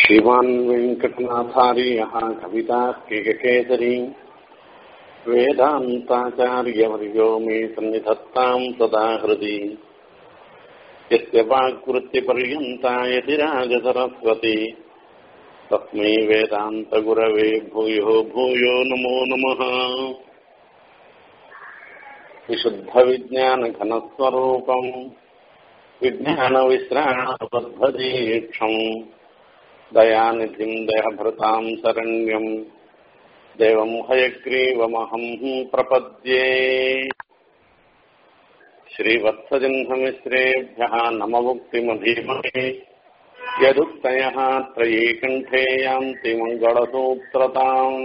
श्रीमान् वेङ्कटनाथार्यः कवितार्किककेसरी वेदान्ताचार्यवर्यो मे सन्निधत्ताम् सदा हृदि यस्य वाक्वृत्तिपर्यन्ता यतिराजसरस्वती तस्मै वेदान्तगुरवे भूयो भूयो नमो नमः विशुद्धविज्ञानघनस्वरूपम् विज्ञानविश्राणपद्धतीक्षम् दयानिधिम् दयभृताम् शरण्यम् देवम् हयग्रीवमहम् प्रपद्ये श्रीवत्सजह्नमिश्रेभ्यः नममुक्तिमधीमहे यदुक्तयः त्रयीकण्ठे यान्ति மங்களசூத்திரதாம்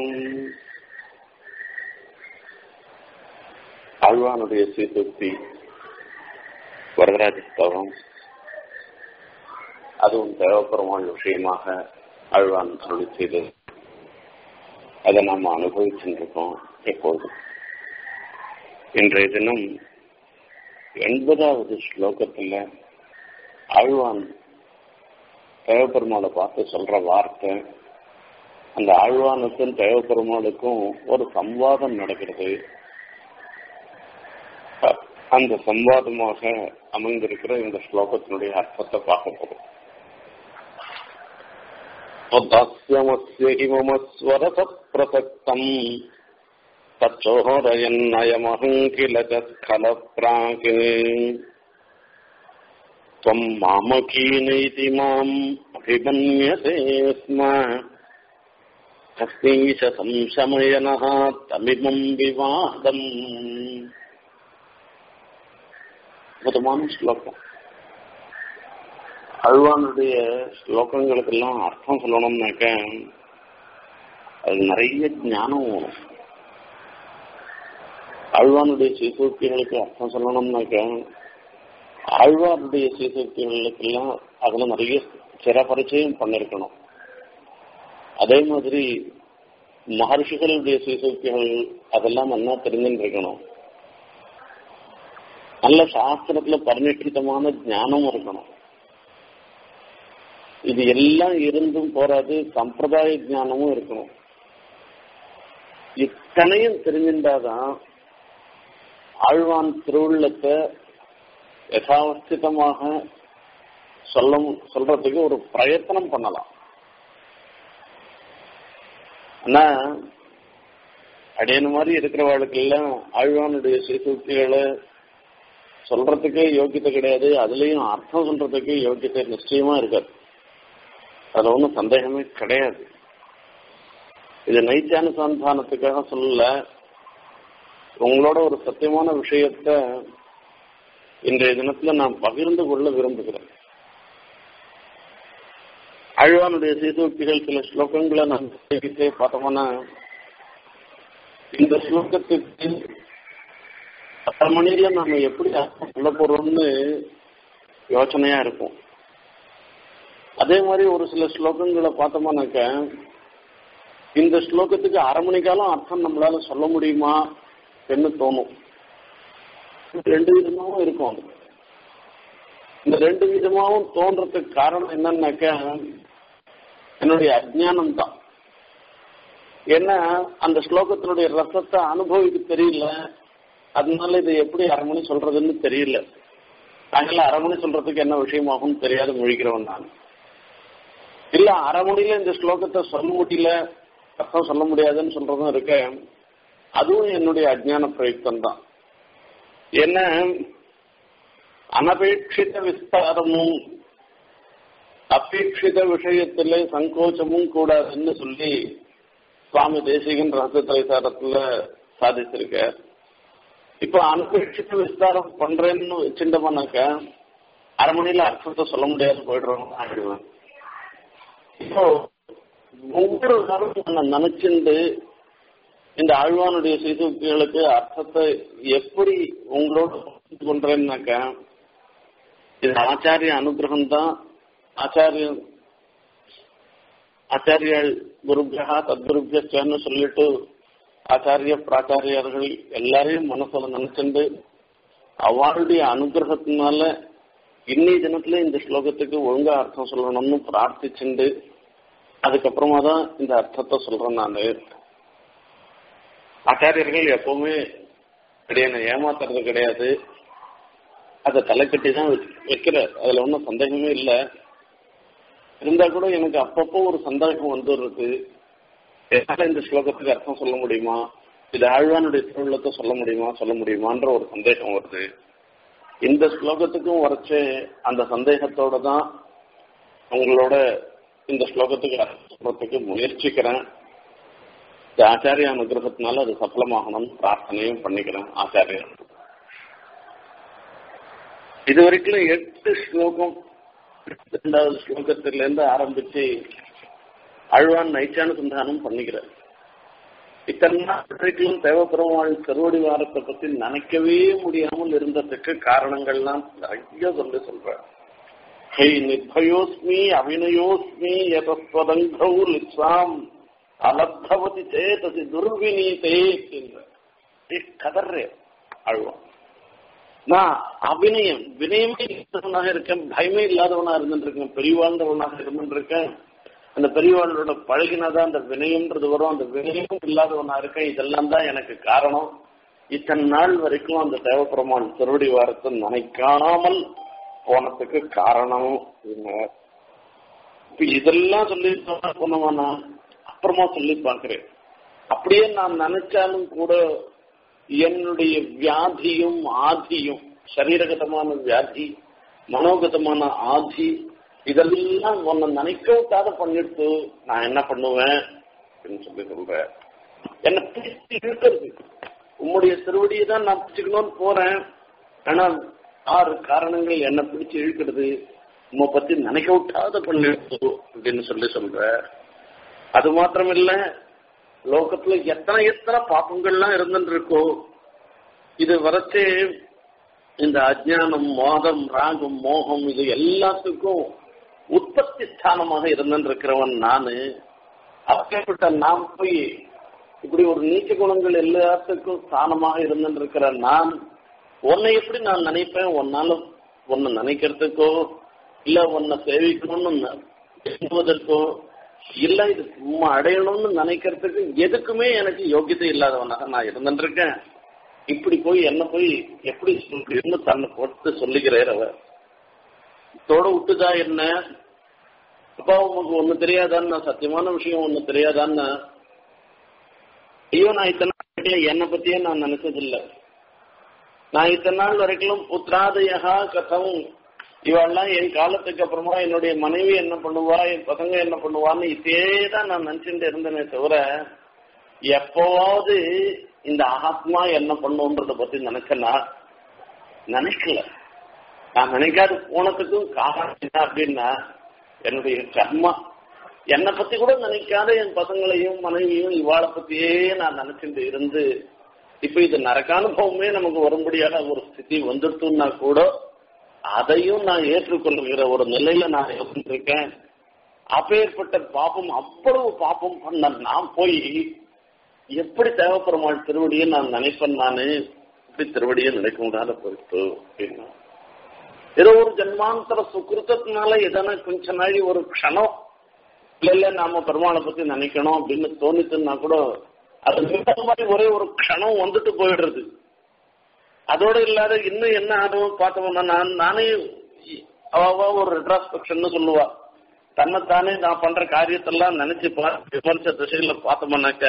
ஆழ்வானுடைய சீசுக்தி வரதராஜ ஸ்தவம் அதுவும் தேவப்பெருமாள் விஷயமாக ஆழ்வான் அருளி செய்தது அதை நாம் அனுபவிச்சுருக்கோம் எப்போதும் இன்றைய தினம் எண்பதாவது ஸ்லோகத்தில் ஆழ்வான் தேவப்பெருமாளை பார்த்து சொல்ற வார்த்தை அந்த ஆழ்வானுக்கும் தேவப்பெருமாளுக்கும் ஒரு சம்வாதம் நடக்கிறது அந்த சம்வாதமாக அமைந்திருக்கிற இந்த ஸ்லோகத்தினுடைய அர்த்தத்தை பார்க்க போறோம் பிரசக்தம் தச்சோரயன்னயமஹம் கில ஸ்கலப்ராக் त्वम् मामकीनैति माम् अभिमन्यते स्म कस्मैष संशमयनः तमिमम् विवादम् அற்புதமான ஸ்லோகம் அழ்வானுடைய ஸ்லோகங்களுக்கெல்லாம் அர்த்தம் சொல்லணும்னாக்க அது நிறைய ஞானம் வேணும் அழ்வானுடைய சீசூக்கிகளுக்கு அர்த்தம் சொல்லணும்னாக்க ஆழ்வாருடைய சீசக்திகளுக்கெல்லாம் அதுல நிறைய சிறப்பரிச்சயம் பண்ணிருக்கணும் அதே மாதிரி மகர்ஷிகளுடைய சீசக்திகள் அதெல்லாம் நல்லா தெரிஞ்சுட்டு இருக்கணும் நல்ல சாஸ்திரத்துல பரிணிஷ்டிதமான ஞானம் இருக்கணும் இது எல்லாம் இருந்தும் போராது சம்பிரதாய ஞானமும் இருக்கணும் இத்தனையும் தெரிஞ்சிருந்தாதான் ஆழ்வான் திருவுள்ளத்தை யதாவஸ்திதமாக சொல்ல சொல்றதுக்கு ஒரு பிரயத்தனம் பண்ணலாம் ஆனா அடையன மாதிரி இருக்கிறவாளுக்கு எல்லாம் ஆழ்வானுடைய சீசூக்திகளை சொல்றதுக்கே யோக்கியத்தை கிடையாது அதுலயும் அர்த்தம் சொல்றதுக்கு யோக்கியத்தை நிச்சயமா இருக்காது அதுல ஒன்றும் சந்தேகமே கிடையாது இது நைத்தியானுசந்தானத்துக்காக சொல்லல உங்களோட ஒரு சத்தியமான விஷயத்த இன்றைய தினத்துல நான் பகிர்ந்து கொள்ள விரும்புகிறேன் அழ்வானுடைய சீசூக்திகள் சில ஸ்லோகங்களை நான் தெரிவித்தே பார்த்தோம்னா இந்த ஸ்லோகத்துக்கு பத்து மணியில நாம எப்படி அர்த்தம் சொல்ல போறோம்னு யோசனையா இருக்கும் அதே மாதிரி ஒரு சில ஸ்லோகங்களை பார்த்தோம்னாக்க இந்த ஸ்லோகத்துக்கு அரை மணி காலம் அர்த்தம் நம்மளால சொல்ல முடியுமா என்று தோணும் ரெண்டு விதமாவும் இருக்கும் இந்த ரெண்டு விதமாவும் தோன்றதுக்கு காரணம் என்னன்னாக்க என்னுடைய அஜானம் தான் ஏன்னா அந்த ஸ்லோகத்தினுடைய ரசத்தை அனுபவிக்க தெரியல அதனால இதை எப்படி அரை மணி சொல்றதுன்னு தெரியல அதனால அரை மணி சொல்றதுக்கு என்ன விஷயமாகும் தெரியாத மொழிக்கிறவன் நான் இல்ல அரை மணில இந்த ஸ்லோகத்தை சொல்ல முடியல அர்த்தம் சொல்ல முடியாதுன்னு சொல்றதும் இருக்க அதுவும் என்னுடைய அஜான பிரயுக்தம் தான் என்ன அனபேட்சித விஸ்தாரமும் அபேட்சித விஷயத்துல சங்கோச்சமும் கூடாதுன்னு சொல்லி சுவாமி தேசிகன் ரகசிய திரைசாரத்துல சாதிச்சிருக்க இப்ப அனபேட்சித விஸ்தாரம் பண்றேன்னு வச்சுட்டோம்னாக்க அரை மணியில அர்த்தத்தை சொல்ல முடியாது போயிடுறோம் ஆகிடுவேன் இப்போ ஒவ்வொரு காலம் நான் நினைச்சிருந்து இந்த ஆழ்வானுடைய சீசூக்திகளுக்கு அர்த்தத்தை எப்படி உங்களோட பண்றேன்னாக்கா இது ஆச்சாரிய அனுகிரகம் தான் ஆச்சாரிய ஆச்சாரியால் குருபியா தத்குருபியன்னு சொல்லிட்டு ஆச்சாரிய பிராச்சாரியர்கள் எல்லாரையும் மனசுல நினைச்சுண்டு அவளுடைய அனுகிரகத்தினால இன்னி தினத்துல இந்த ஸ்லோகத்துக்கு ஒழுங்கா அர்த்தம் சொல்லணும்னு பிரார்த்திச்சுண்டு அதுக்கப்புறமா தான் இந்த அர்த்தத்தை சொல்றேன் நான் ஆச்சாரியர்கள் எப்பவுமே கிடையாது ஏமாத்துறது கிடையாது அதை தலைக்கட்டி தான் வைக்கிற அதுல ஒன்றும் சந்தேகமே இல்லை இருந்தா கூட எனக்கு அப்பப்போ ஒரு சந்தேகம் வந்துடுறது என்னால இந்த ஸ்லோகத்துக்கு அர்த்தம் சொல்ல முடியுமா இது ஆழ்வானுடைய திருவிழத்தை சொல்ல முடியுமா சொல்ல முடியுமான்ற ஒரு சந்தேகம் வருது இந்த ஸ்லோகத்துக்கும் வரைச்சு அந்த சந்தேகத்தோட தான் உங்களோட இந்த ஸ்லோகத்துக்கு அர்த்தம் சொல்றதுக்கு முயற்சிக்கிறேன் இந்த ஆச்சாரிய அனுகிரகத்தினால அது சஃலமாகணும்னு பிரார்த்தனையும் பண்ணிக்கிறேன் ஆச்சாரியர் இது வரைக்கும் எட்டு ஸ்லோகம் இரண்டாவது ஸ்லோகத்தில இருந்து ஆரம்பிச்சு அழ்வான் நைச்சானுசந்தானம் பண்ணிக்கிறார் இத்தனை நாள் வரைக்கும் தேவபெருமாள் கருவடி வாரத்தை பத்தி நினைக்கவே முடியாமல் இருந்ததுக்கு காரணங்கள்லாம் நிறைய சொல்லி சொல்றார் ஹே நிர்பயோஸ்மி அபிநயோஸ்மி எதஸ்வதங்கௌ லிப்சாம் அலப்தவதி சேதசி துர்வினீதே கதர்றே அழுவான் நான் அபிநயம் வினயமே இல்லாதவனாக இருக்கேன் பயமே இல்லாதவனா இருந்துருக்கேன் பெரியவாழ்ந்தவனாக இருந்துருக்கேன் அந்த பெரியவாளோட பழகினாதான் அந்த வினயம்ன்றது வரும் அந்த வினயம் இல்லாதவனா இருக்கேன் இதெல்லாம் தான் எனக்கு காரணம் இத்தனை நாள் வரைக்கும் அந்த தேவப்பெருமான் திருவடி வாரத்தை நினைக்காமல் போனதுக்கு காரணம் இப்ப இதெல்லாம் சொல்லி போனவானா அப்புறமா சொல்லி பார்க்கிறேன் அப்படியே நான் நினைச்சாலும் கூட என்னுடைய வியாதியும் ஆதியும் சரீரகதமான வியாதி மனோகதமான ஆதி இதெல்லாம் உன்னை நினைக்க விட்டாத பண்ணிட்டு நான் என்ன பண்ணுவேன் அப்படின்னு சொல்லி சொல்றேன் என்னை பிடிச்சி இழுக்கிறது உம்முடைய திருவடியை தான் நான் பிடிச்சிக்கணும்னு போறேன் ஆனா ஆறு காரணங்கள் என்னை பிடிச்சி இழுக்கிறது உம்மை பத்தி நினைக்க விட்டாத பண்ணிட்டு அப்படின்னு சொல்லி சொல்ற அது மாத்திரம் இல்ல லோகத்துல எத்தனை எத்தனை பாப்பங்கள்லாம் இருந்துட்டு இருக்கோ இது வரைச்சே இந்த அஜானம் மோதம் ராகம் மோகம் இது எல்லாத்துக்கும் உற்பத்தி ஸ்தானமாக இருந்துட்டு இருக்கிறவன் நானு அப்பேற்பட்ட நாம் போய் இப்படி ஒரு நீச்ச குணங்கள் எல்லாத்துக்கும் ஸ்தானமாக இருந்துட்டு இருக்கிற நான் உன்னை எப்படி நான் நினைப்பேன் உன்னால உன்னை நினைக்கிறதுக்கோ இல்ல உன்னை சேவிக்கணும்னு எண்ணுவதற்கோ இல்ல இது சும்மா அடையணும்னு நினைக்கிறதுக்கு எதுக்குமே எனக்கு யோகியதை இல்லாதவனாக நான் இருந்துட்டு இருக்கேன் இப்படி போய் என்ன போய் எப்படி சொல்றீன்னு தன்னை போட்டு சொல்லுகிறார் அவர் தோட விட்டுதா என்ன அப்பா உனக்கு ஒண்ணு தெரியாதான்னு சத்தியமான விஷயம் ஒண்ணு தெரியாதான்னு ஐயோ நான் இத்தனை நாள் என்னை பத்தியே நான் நினைச்சதில்லை நான் இத்தனை நாள் வரைக்கும் புத்திராதயா கதம் இவெல்லாம் என் காலத்துக்கு அப்புறமா என்னுடைய மனைவி என்ன பண்ணுவா என் பசங்க என்ன பண்ணுவான்னு இதே தான் நான் நினைச்சுட்டு இருந்தேனே தவிர எப்போவாவது இந்த ஆத்மா என்ன பண்ணுன்றத பத்தி நினைச்சனா நினைக்கல நான் நினைக்காது போனதுக்கும் காரணம் என்ன அப்படின்னா என்னுடைய கர்மா என்னை பத்தி கூட நினைக்காத என் பசங்களையும் மனைவியும் இவாளை பத்தியே நான் நினைச்சிட்டு இருந்து இப்ப இது நரக்கானுபவமே நமக்கு வரும்படியான ஒரு ஸ்திதி வந்துட்டுன்னா கூட அதையும் நான் ஏற்றுக்கொள்கிற ஒரு நிலையில நான் இருந்திருக்கேன் அப்பேற்பட்ட பாப்பம் அவ்வளவு பாப்பம் பண்ண நான் போய் எப்படி தேவைப்படுமாள் திருவடியை நான் நினைப்பேன் நானு இப்படி திருவடியை நினைக்க முடியாத பொறுப்பு அப்படின்னா ஏதோ ஒரு ஜன்மாந்தர சுக்கிருத்தத்தினால எதனா கொஞ்ச நாளி ஒரு க்ஷணம் இல்ல இல்ல நாம பெருமாளை பத்தி நினைக்கணும் அப்படின்னு தோணித்துன்னா கூட அது மாதிரி ஒரே ஒரு க்ஷணம் வந்துட்டு போயிடுறது அதோட இல்லாத இன்னும் என்ன ஆகும் பார்த்தோம்னா நான் நானே அவ ஒரு ரெட்ராஸ்பெக்ஷன் சொல்லுவா தன்னைத்தானே நான் பண்ற காரியத்தெல்லாம் நினைச்சு பார்த்து விமர்ச திசையில பார்த்தோம்னாக்க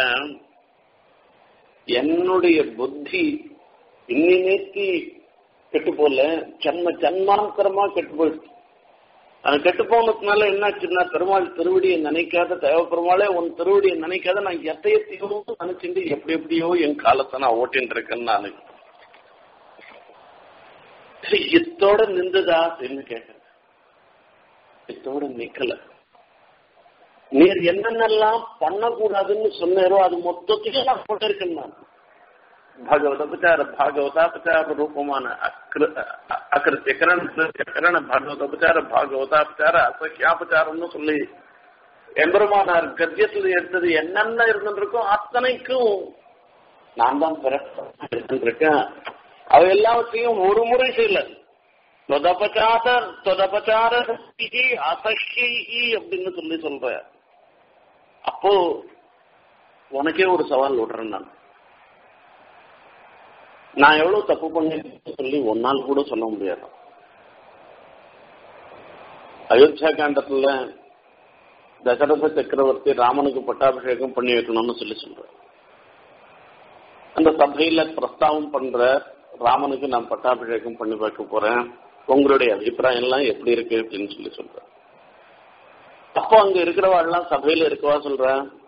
என்னுடைய புத்தி இன்னி நேர்த்தி கெட்டு போல ஜன்ம ஜன்மாந்தரமா கெட்டு போயிடுச்சு அது கெட்டு போனதுனால என்னாச்சுன்னா பெருமாள் திருவடியை நினைக்காத தேவ பெருமாளே உன் திருவடியை நினைக்காத நான் எத்தையத்தையோ நினைச்சுட்டு எப்படி எப்படியோ என் காலத்தை நான் ஓட்டின்னு இருக்கேன்னு நான் இத்தோட நின்றுதா அப்படின்னு கேட்கிறேன் இத்தோட நிக்கல நீர் என்னென்னலாம் பண்ணக்கூடாதுன்னு சொன்னாரோ அது மொத்தத்தையும் நான் போட்டிருக்கேன் நான் భగవదపచార భాగవతాపచార రూపమాన అకృత్యకరణ కరణ భగవதபச்சார பாகவதாபச்சார அசக்கியாபச்சாரம்னு சொல்லி எம்பெருமானார் கத்தியத்தில் எடுத்தது என்னென்ன இருந்திருக்கோ அத்தனைக்கும் நான் தான் பிறந்திருக்கேன் அவ எல்லாவற்றையும் ஒரு முறை செய்யல தொதபச்சார தொதபச்சார அசஹி அப்படின்னு சொல்லி சொல்ற அப்போ உனக்கே ஒரு சவால் விடுறேன் நான் நான் எவ்வளவு தப்பு பண்ணேன்னு சொல்லி ஒன்னால் கூட சொல்ல முடியாது அயோத்தியா காண்டத்துல தசரத சக்கரவர்த்தி ராமனுக்கு பட்டாபிஷேகம் பண்ணி வைக்கணும்னு சொல்லி சொல்ற அந்த சபையில பிரஸ்தாவம் பண்ற ராமனுக்கு நான் பட்டாபிஷேகம் பண்ணி வைக்க போறேன் உங்களுடைய அபிப்பிராயம் எல்லாம் எப்படி இருக்கு அப்படின்னு சொல்லி சொல்ற அப்போ அங்க இருக்கிறவாள்லாம் சபையில இருக்கவா சொல்ற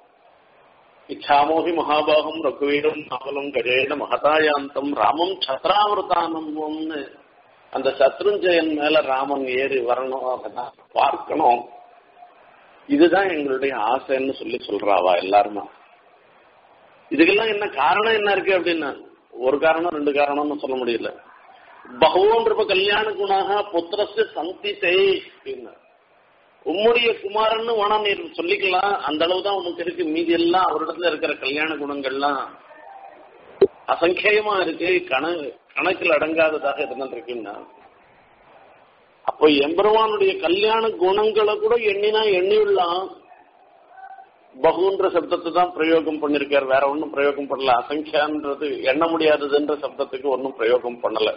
இச்சாமோகி மகாபாகம் ரகுவீரம் நாவலம் கஜேன மகதாயாந்தம் ராமம் சத்ராவிரதானம்னு அந்த சத்ருஞ்சயன் மேல ராமன் ஏறி வரணும் அதெல்லாம் பார்க்கணும் இதுதான் எங்களுடைய ஆசைன்னு சொல்லி சொல்றாவா எல்லாருமா இதுக்கெல்லாம் என்ன காரணம் என்ன இருக்கு அப்படின்னா ஒரு காரணம் ரெண்டு காரணம்னு சொல்ல முடியல பகவோன்றப்ப கல்யாண குணாக புத்திரசு சந்தித்தை அப்படின்னு உம்முடைய குமாரன்னு வேணா நீர் சொல்லிக்கலாம் அந்த அளவு தான் உனக்கு இருக்கு மீதி எல்லாம் அவரிடத்துல இருக்கிற கல்யாண குணங்கள்லாம் அசங்கேயமா இருக்கு கண கணக்கில் அடங்காததாக இருந்துருக்குன்னா அப்போ எம்பெருமானுடைய கல்யாண குணங்களை கூட எண்ணினா எண்ணிவிடலாம் பகுன்ற சப்தத்தை தான் பிரயோகம் பண்ணிருக்காரு வேற ஒன்றும் பிரயோகம் பண்ணல அசங்கியான்றது எண்ண முடியாததுன்ற சப்தத்துக்கு ஒன்றும் பிரயோகம் பண்ணல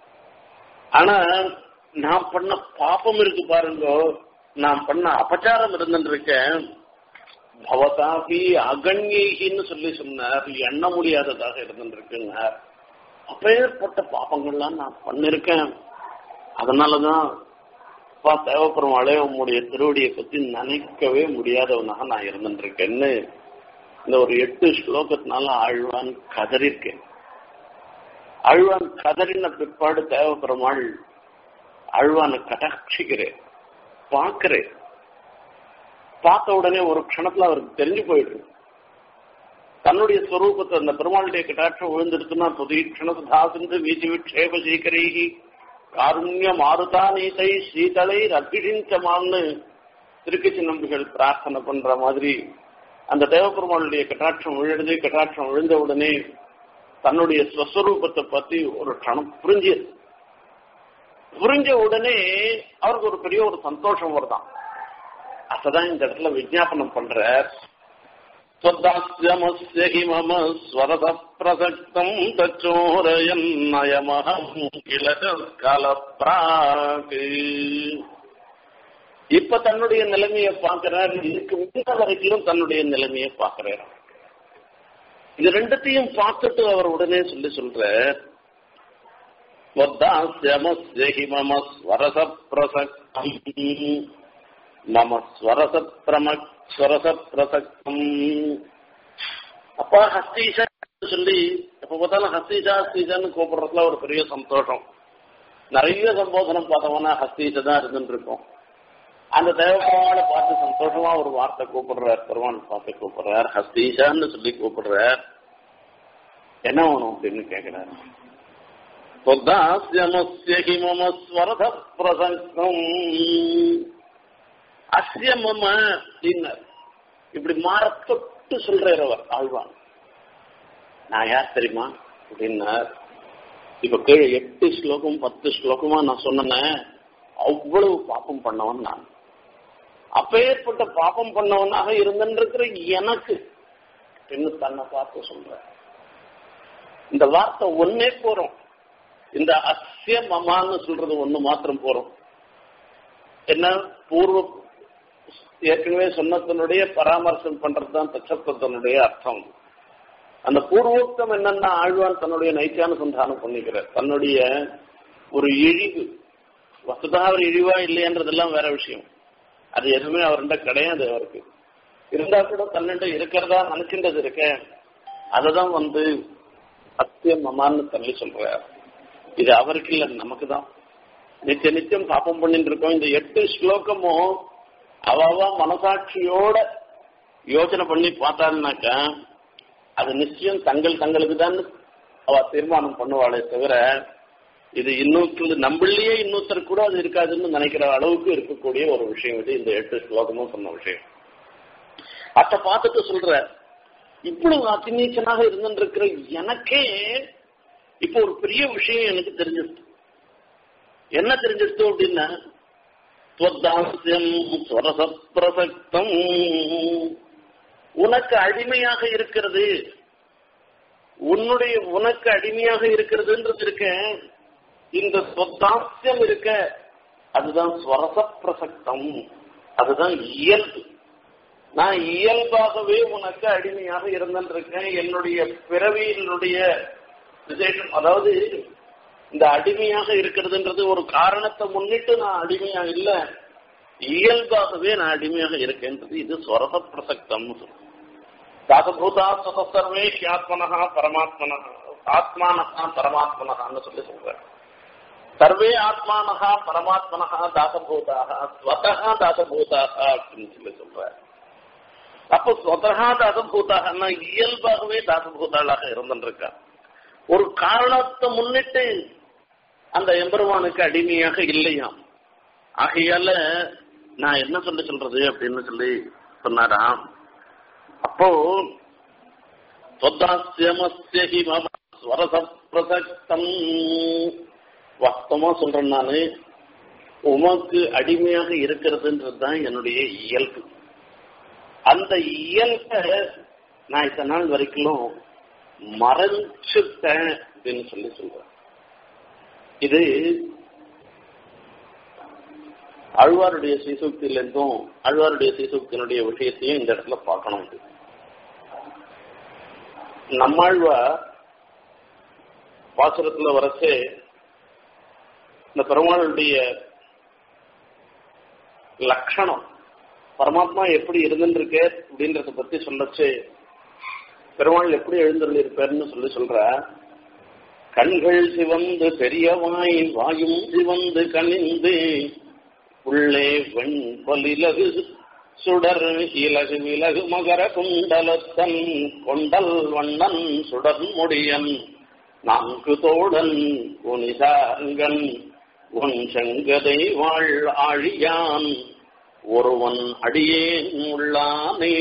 ஆனா நான் பண்ண பாப்பம் இருக்கு பாருங்க நான் பண்ண அபச்சாரம் இருந்துருக்கேன் பவதாபி அகண்யேகின்னு சொல்லி சொன்னார் எண்ண முடியாததாக இருந்துருக்குன்னார் அப்பேற்பட்ட பாப்பங்கள்லாம் நான் பண்ணிருக்கேன் அதனாலதான் அப்பா தேவப்பெருமாளே உம்முடைய திருவடியை பத்தி நினைக்கவே முடியாதவனாக நான் இருந்துருக்கேன்னு இந்த ஒரு எட்டு ஸ்லோகத்தினால ஆழ்வான் கதறிருக்கேன் ஆழ்வான் கதறின பிற்பாடு தேவப்பெருமாள் ஆழ்வானை கடாட்சிக்கிறேன் பார்க்கிறேன் பார்த்த உடனே ஒரு க்ஷணத்துல அவருக்கு தெரிஞ்சு போயிடுது தன்னுடைய ஸ்வரூபத்தை அந்த பெருமாளுடைய கட்டாட்சம் விழுந்துடுச்சுன்னா புதீக்ஷணசுதாசிந்து வீச்சு விட்சேப சீக்கரைகி காருண்ய மாருதா நீதை சீதளை அபிஷிஞ்சமான்னு திருக்கச்சி நம்பிகள் பிரார்த்தனை பண்ற மாதிரி அந்த தேவபெருமாளுடைய கட்டாட்சம் விழுது கட்டாட்சம் விழுந்த உடனே தன்னுடைய ஸ்வஸ்வரூபத்தை பத்தி ஒரு க்ஷணம் புரிஞ்சது புரிஞ்ச உடனே அவருக்கு ஒரு பெரிய ஒரு சந்தோஷம் வருதான் அததான் இந்த இடத்துல விஜாபனம் பண்ற त्वदास्यमस्य हि मम स्वरतः प्रसक्तम् तच्चोरयन्नयमहम् किल कालप्राक् இப்ப தன்னுடைய நிலைமையை பார்க்கிறார் இதுக்கு முன்ன வரைக்கும் தன்னுடைய நிலைமையை பார்க்கிறார் இது ரெண்டத்தையும் பார்த்துட்டு அவர் உடனே சொல்லி சொல்ற வத்தாஸ்யமஸ்ய ஹி மம ஸ்வரச பிரசக்தம் மம ஸ்வரச பிரமக் ஸ்வரச பிரசக்தம் அப்பா ஹஸ்தீஷா சொல்லி எப்ப பார்த்தாலும் ஹஸ்தீஷா ஹஸ்தீஷான்னு கூப்பிடுறதுல ஒரு பெரிய சந்தோஷம் நிறைய சம்போதனம் பார்த்தோம்னா ஹஸ்தீஷா தான் இருந்துட்டு இருக்கும் அந்த தேவபெருமானை பார்த்து சந்தோஷமா ஒரு வார்த்தை கூப்பிடுறார் பெருமான் பார்த்து கூப்பிடுறார் ஹஸ்தீஷான்னு சொல்லி கூப்பிடுறார் என்ன வேணும் அப்படின்னு கேட்கிறார் தொத்தாஸ்யமஸ்ய ஹி மம ஸ்வரத பிரசங்கம் அஸ்ய மம அப்படின்னார் இப்படி மாற தொட்டு சொல்றார் அவர் ஆழ்வான் நான் யார் தெரியுமா அப்படின்னார் இப்ப கீழே எட்டு ஸ்லோகம் பத்து ஸ்லோகமா நான் சொன்னேன் அவ்வளவு பாப்பம் பண்ணவன் நான் அப்பேற்பட்ட பாப்பம் பண்ணவனாக இருந்திருக்கிற எனக்கு இன்னும் தன்னை பார்த்து சொல்ற இந்த வார்த்தை ஒன்னே போறோம் இந்த அஸ்ய மமான்னு சொல்றது ஒண்ணு மாத்திரம் போறோம் என்ன பூர்வ ஏற்கனவே சொன்னதனுடைய பராமர்சம் பண்றதுதான் தச்சப்தத்தினுடைய அர்த்தம் அந்த பூர்வோக்தம் என்னன்னா ஆழ்வான் தன்னுடைய நைத்தியானுசந்தானம் பண்ணிக்கிறார் தன்னுடைய ஒரு இழிவு வசுதா அவர் இழிவா இல்லையன்றதெல்லாம் வேற விஷயம் அது எதுவுமே அவர்கிட்ட கிடையாது அவருக்கு இருந்தா கூட தன்னிட்ட இருக்கிறதா நினைச்சின்றது இருக்க அததான் வந்து அத்தியம் மமான்னு தள்ளி சொல்றார் இது அவருக்கு இல்ல நமக்கு தான் நித்திய நித்தியம் பாப்பம் பண்ணிட்டு இருக்கோம் இந்த எட்டு ஸ்லோகமும் அவ மனசாட்சியோட யோசனை பண்ணி பார்த்தாருனாக்கா அது நிச்சயம் தங்கள் தங்களுக்கு தான் அவ தீர்மானம் பண்ணுவாளே தவிர இது இன்னொரு நம்மளையே இன்னொருத்தர் கூட அது இருக்காதுன்னு நினைக்கிற அளவுக்கு இருக்கக்கூடிய ஒரு விஷயம் இது இந்த எட்டு ஸ்லோகமும் சொன்ன விஷயம் அத பார்த்துட்டு சொல்ற இவ்வளவு அத்திநீச்சனாக இருந்துருக்கிற எனக்கே இப்போ ஒரு பெரிய விஷயம் எனக்கு தெரிஞ்சிருச்சு என்ன தெரிஞ்சிருச்சு அப்படின்னா त्वद्दास्यम् स्वरसप्रसक्तम् உனக்கு அடிமையாக இருக்கிறது உன்னுடைய உனக்கு அடிமையாக இருக்கிறதுன்றது இருக்க இந்த சொத்தாசியம் இருக்க அதுதான் ஸ்வரச பிரசக்தம் அதுதான் இயல்பு நான் இயல்பாகவே உனக்கு அடிமையாக இருந்திருக்கேன் என்னுடைய பிறவியினுடைய விசேஷம் அதாவது இந்த அடிமையாக இருக்கிறதுன்றது ஒரு காரணத்தை முன்னிட்டு நான் அடிமையா இல்ல இயல்பாகவே நான் அடிமையாக இருக்கேன்றது இது ஸ்வரச பிரசக்தம் தாசபூதா சதசர்வே ஆத்மனஹா பரமாத்மனா ஆத்மானஹா பரமாத்மனஹான்னு சொல்லி சொல்றேன் சர்வே ஆத்மானஹா பரமாத்மனஹா தாசபூதாக ஸ்வதஹா தாசபூதாக அப்படின்னு சொல்லி சொல்றார் அப்போ ஸ்வதஹா தாசபூதாகனா இயல்பாகவே தாசபூதாளாக இருந்திருக்கா ஒரு காரணத்தை முன்னிட்டு அந்த எம்பெருமானுக்கு அடிமையாக இல்லையாம் ஆகையால நான் என்ன சொல்லி சொல்றது அப்படின்னு சொல்லி சொன்னாராம் அப்போ தொத்தாசியமஸ்யஹி மம ஸ்வரச பிரசக்தம் வாஸ்தவமா சொல்றேன் நானு உமக்கு அடிமையாக இருக்கிறதுன்றது தான் என்னுடைய இயல்பு அந்த இயல்பை நான் இத்தனை நாள் வரைக்கும் மறைச்சுட்டேன் அப்படின்னு சொல்லி சொல்றேன் இது அழ்வாருடைய சீசுக்தியிலிருந்தும் அழ்வாருடைய சீசுக்தியினுடைய விஷயத்தையும் இந்த இடத்துல பார்க்கணும் இது நம்மாழ்வா பாசுரத்துல வரச்சே இந்த பெருமாளுடைய லட்சணம் பரமாத்மா எப்படி இருந்துருக்கு அப்படின்றத பத்தி சொல்லச்சு பெருமாள் எப்படி எழுந்துள்ளிருப்பார்னு சொல்லி சொல்ற கண்கள் சிவந்து பெரியவாய் வாயும் சிவந்து கனிந்து உள்ளே வெண்பொலிலகு சுடர் இலகு விலகு மகர குண்டலத்தன் கொண்டல் வண்ணன் சுடர் முடியன் நான்கு தோடன் உனிதாங்கன் உன் செங்கதை வாழ் ஆழியான் ஒருவன் அடியேன் உள்ளானே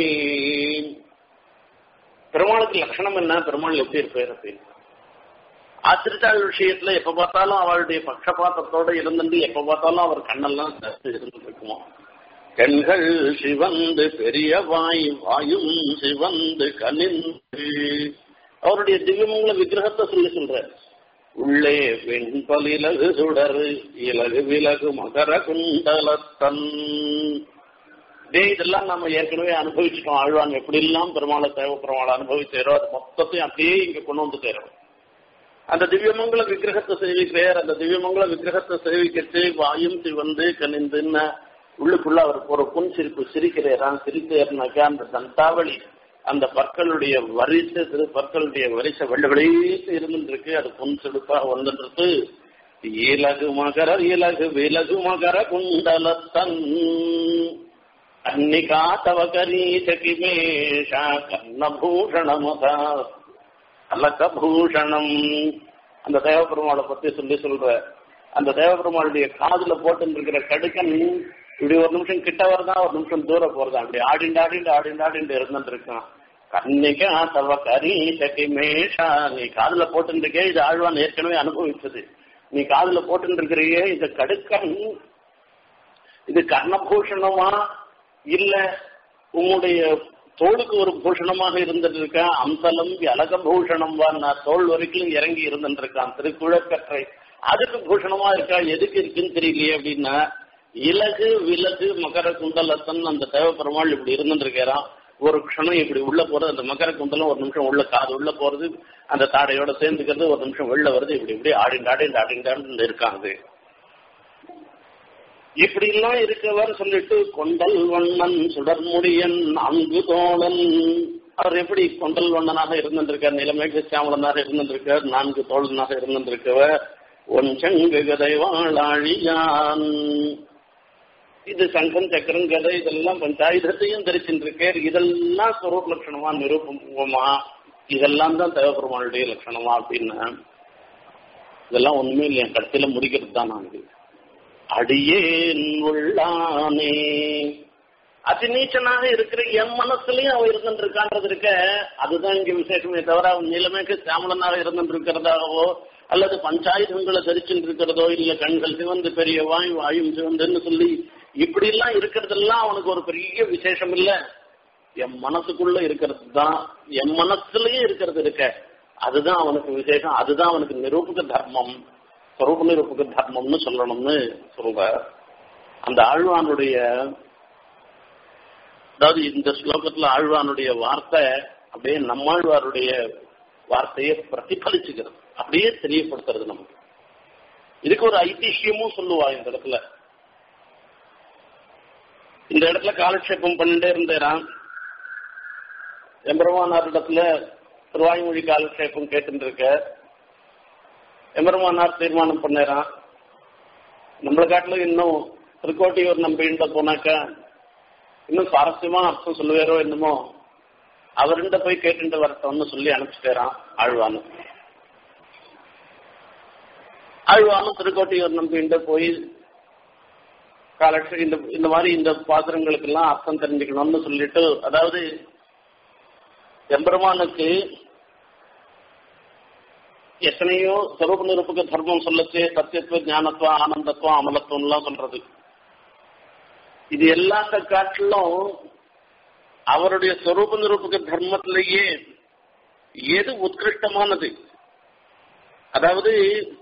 பெருமாளுக்கு லட்சணம் என்ன பெருமாள் எப்படி இருப்பார் அப்படின்னு ஆத்திரிச்சாள் விஷயத்துல எப்ப பார்த்தாலும் அவளுடைய பட்சபாத்தத்தோட இருந்துட்டு எப்ப பார்த்தாலும் அவர் கண்ணெல்லாம் இருந்துட்டு இருக்குமா கண்கள் சிவந்து பெரிய வாய் வாயும் சிவந்து கனிந்து அவருடைய திவ்யமங்கல விக்கிரகத்தை சொல்லி சொல்ற உள்ளே வெண்பல் இலகு சுடர் இலகு விலகு மகர குண்டலத்தன் டே இதெல்லாம் நம்ம ஏற்கனவே அனுபவிச்சுட்டோம் ஆழ்வான் எப்படி எல்லாம் பெருமாளை தேவ பெருமாளை அனுபவிச்சாரோ அது மொத்தத்தையும் அப்படியே இங்க கொண்டு வந்து சேரும் அந்த திவ்யமங்கல விக்கிரகத்தை சேவிக்கிறார் அந்த திவ்யமங்கல விக்கிரகத்தை சேவிக்கிட்டு வாயும் சிவந்து கனிந்துன்னு உள்ளுக்குள்ள அவருக்கு ஒரு புன் சிரிப்பு சிரிக்கிறாராம் சிரிக்கிறாருனாக்கா அந்த தந்தாவளி அந்த பற்களுடைய வரிசை சிறு பற்களுடைய வரிசை வெள்ள வெளியேத்து இருந்துருக்கு அது புன் செடுப்பாக வந்துன்றது இலகு மகர இலகு விலகு மகர குண்டலத்தன் அன்னிகா தவ கரீச கிமேஷா கர்ணபூஷணமதா அலகபூஷணம் அந்த தேவபெருமாளை பத்தி சொல்லி சொல்ற அந்த தேவபெருமாளுடைய காதுல போட்டு இருக்கிற கடுக்கன் இப்படி ஒரு நிமிஷம் கிட்ட வரதா ஒரு நிமிஷம் தூரம் போறதா அப்படி ஆடிண்டு ஆடிண்டு ஆடிண்டு ஆடிண்டு இருந்துட்டு இருக்கான் கண்ணிக்கா தவ கரி சகி மேஷா நீ காதுல போட்டுருக்கே இது ஆழ்வான் ஏற்கனவே அனுபவிச்சது நீ காதுல போட்டு இருக்கிறியே இந்த கடுக்கன் இது கர்ணபூஷணமா இல்ல உன்னுடைய தோளுக்கு ஒரு பூஷணமாக இருந்துட்டு இருக்கான் அம்சலம் அழக பூஷணம் நான் தோல் வரைக்கும் இறங்கி இருந்துட்டு இருக்கான் திருக்குழக்கற்றை அதுக்கு பூஷணமா இருக்கா எதுக்கு இருக்குன்னு தெரியலையே அப்படின்னா இலகு விலகு மகர குண்டலத்தன் அந்த தேவப்பெருமாள் இப்படி இருந்துட்டு இருக்கிறான் ஒரு க்ஷணம் இப்படி உள்ள போறது அந்த மகர குண்டலம் ஒரு நிமிஷம் உள்ள காது உள்ள போறது அந்த தாடையோட சேர்ந்துக்கிறது ஒரு நிமிஷம் வெளில வருது இப்படி இப்படி ஆடிண்டு ஆடிண்டு ஆடிண்டாண்டு இருக்காங்க இப்படி எல்லாம் இருக்கவர் சொல்லிட்டு கொண்டல் வண்ணன் சுடர்முடியன் நான்கு தோழன் அவர் எப்படி கொண்டல் வண்ணனாக இருந்திருக்கார் நிலைமைக்கு சாமலனாக இருந்திருக்கார் நான்கு தோழனாக இருந்திருக்கவர் ஒன் சங்கு கதை வாழாழியான் இது சங்கம் சக்கரம் கதை இதெல்லாம் பஞ்சாயுதத்தையும் தரிச்சுருக்கார் இதெல்லாம் ஸ்வரூப் லட்சணமா நிரூபமா இதெல்லாம் தான் தேவபெருமானுடைய லட்சணமா அப்படின்னா இதெல்லாம் ஒண்ணுமே இல்லையா கடைசியில முடிக்கிறது தான் நான் அடியேன் உள்ளானே அதிநீச்சனாக இருக்கிற என் மனசுலயும் அவன் இருந்துட்டு இருக்கான்றது இருக்க அதுதான் இங்க விசேஷமே தவிர அவன் நிலைமைக்கு சாமலனாக இருந்துட்டு இருக்கிறதாகவோ அல்லது பஞ்சாயுதங்களை தரிச்சுட்டு இருக்கிறதோ இல்ல கண்கள் சிவந்து பெரிய வாய் வாயும் சிவந்துன்னு சொல்லி இப்படி எல்லாம் இருக்கிறதெல்லாம் அவனுக்கு ஒரு பெரிய விசேஷம் இல்ல என் மனசுக்குள்ள இருக்கிறது தான் என் மனசுலயே இருக்கிறது இருக்க அதுதான் அவனுக்கு விசேஷம் அதுதான் அவனுக்கு நிரூபக தர்மம் ஸ்வரூப நிரூபக தர்மம்னு சொல்லணும்னு சொல்ற அந்த ஆழ்வானுடைய அதாவது இந்த ஸ்லோகத்துல ஆழ்வானுடைய வார்த்தை அப்படியே நம்மாழ்வாருடைய வார்த்தையை பிரதிபலிச்சுக்கிறது அப்படியே தெரியப்படுத்துறது நமக்கு இதுக்கு ஒரு ஐதிஹ்யமும் சொல்லுவா இந்த இடத்துல இந்த இடத்துல காலக்ஷேபம் பண்ணிட்டே இருந்தேரான் எம்பெருமானார் இடத்துல திருவாய்மொழி காலக்ஷேபம் கேட்டு இருக்க எம்பெருமானார் தீர்மானம் பண்ணேரான் நம்மளை காட்டிலும் இன்னும் திருக்கோட்டியூர் நம்பிண்ட போனாக்கா இன்னும் சுவாரஸ்யமா அர்த்தம் சொல்லுவாரோ என்னமோ அவர்கிட்ட போய் கேட்டுட்டு வரட்டோம்னு சொல்லி அனுப்பிச்சிட்டேரான் ஆழ்வானு ஆழ்வானும் திருக்கோட்டியூர் நம்பிண்ட போய் காலட்ச இந்த இந்த மாதிரி இந்த பாத்திரங்களுக்கு எல்லாம் அர்த்தம் தெரிஞ்சுக்கணும்னு சொல்லிட்டு அதாவது எம்பெருமானுக்கு எத்தனையோ சொரூப நிரூபக தர்மம் சொல்லச்சு சத்தியத்துவ ஞானத்துவம் ஆனந்தத்துவம் அமலத்துவம் எல்லாம் சொல்றது இது எல்லாத்த காட்டிலும் அவருடைய சொரூப நிரூபக தர்மத்திலேயே எது உத்கிருஷ்டமானது அதாவது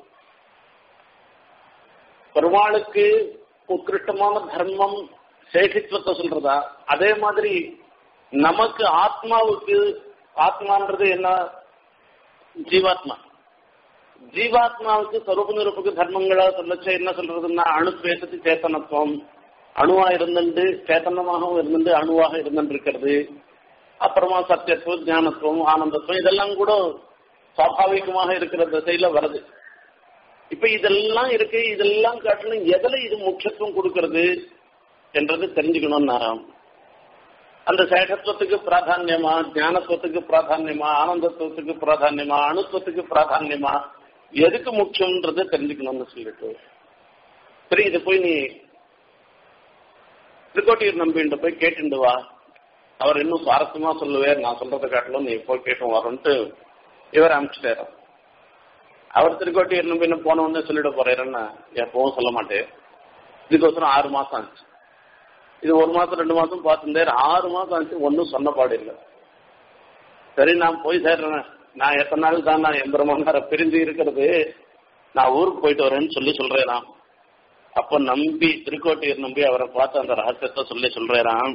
பெருமாளுக்கு உத்கிருஷ்டமான தர்மம் சேஷித்துவத்தை சொல்றதா அதே மாதிரி நமக்கு ஆத்மாவுக்கு ஆத்மான்றது என்ன ஜீவாத்மா ஜீவாத்மாவுக்கு சொரூப நிரூபக தர்மங்களா சொல்லச்ச என்ன சொல்றதுன்னா அணு பேசத்து சேத்தனத்துவம் அணுவா இருந்துட்டு சேத்தனமாகவும் இருந்துட்டு அணுவாக இருந்துட்டு இருக்கிறது அப்புறமா சத்தியத்துவம் ஞானத்துவம் ஆனந்தத்துவம் இதெல்லாம் கூட சுவாபாவிகமாக இருக்கிற திசையில வருது இப்ப இதெல்லாம் இருக்கு இதெல்லாம் காட்டிலும் எதுல இது முக்கியத்துவம் கொடுக்கறது என்றது தெரிஞ்சுக்கணும் நாராம் அந்த சேஷத்துவத்துக்கு பிராதான்யமா ஞானத்துவத்துக்கு பிராதான்யமா ஆனந்தத்துவத்துக்கு பிராதான்யமா அணுத்துவத்துக்கு பிராதான்யமா எதுக்கு முக்கியம்ன்றதை தெரிஞ்சுக்கணும்னு சொல்லிட்டு சரி இதை போய் நீ திருக்கோட்டியூர் நம்பின்ற போய் கேட்டுண்டு வா அவர் இன்னும் சுவாரஸ்யமா சொல்லுவார் நான் சொல்றதை காட்டிலும் நீ போய் கேட்டு வரன்ட்டு இவர் அனுப்பிச்சிட்டாரு அவர் திருக்கோட்டியூர் நம்பி இன்னும் போன உடனே சொல்லிட போறேன்னா எப்பவும் சொல்ல மாட்டேன் இதுக்கோசரம் ஆறு மாசம் ஆச்சு இது ஒரு மாசம் ரெண்டு மாசம் பார்த்துருந்தேன் ஆறு மாசம் ஆச்சு ஒன்றும் சொன்ன பாடு இல்லை சரி நான் போய் சேர்றேன் நான் எத்தனை நாள் தான் நான் எம்பெருமானார பிரிஞ்சு இருக்கிறது நான் ஊருக்கு போயிட்டு வரேன்னு சொல்லி சொல்றேன் நான் அப்ப நம்பி திருக்கோட்டையூர் நம்பி அவரை பார்த்து அந்த ரகசியத்தை சொல்லி சொல்றேன்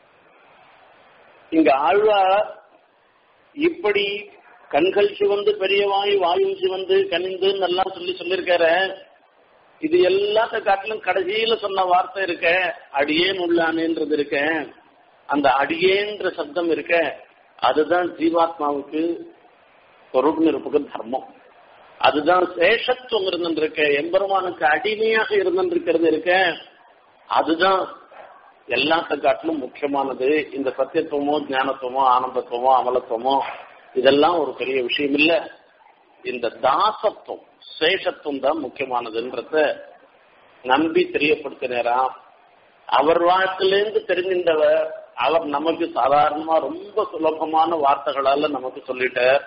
இங்க ஆழ்வார் இப்படி கண்கள் சிவந்து பெரியவாய் வாயும் சிவந்து கனிந்துன்னு எல்லாம் சொல்லி சொல்லியிருக்காரு இது எல்லாத்த காட்டிலும் கடைசியில சொன்ன வார்த்தை இருக்க அடியேன் உள்ளானேன்றது இருக்க அந்த அடியேன்ற சப்தம் இருக்க அதுதான் ஜீவாத்மாவுக்கு சொரூப நிரூபக தர்மம் அதுதான் சேஷத்துவம் இருந்துருக்க எம்பெருமானுக்கு அடிமையாக இருந்துருக்கிறது இருக்க அதுதான் எல்லாத்த காட்டிலும் முக்கியமானது இந்த சத்தியத்துவமோ ஞானத்துவமோ ஆனந்தத்துவமோ அமலத்துவமோ இதெல்லாம் ஒரு பெரிய விஷயம் இல்ல இந்த தாசத்துவம் சேஷத்துவம் தான் முக்கியமானதுன்றத நம்பி தெரியப்படுத்தினாராம் அவர் வாழ்க்கையிலேருந்து தெரிஞ்சின்றவர் அவர் நமக்கு சாதாரணமா ரொம்ப சுலபமான வார்த்தைகளால நமக்கு சொல்லிட்டார்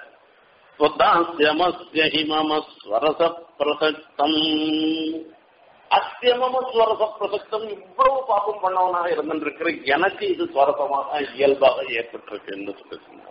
ஸ்வரச பிரசக்தம் அஸ்யமம ஸ்வரச பிரசக்தம் இவ்வளவு பாப்பம் பண்ணவனாக இருந்திருக்கிற எனக்கு இது சுவரசமாக இயல்பாக ஏற்பட்டிருக்குன்னு சொல்லி சொன்னார்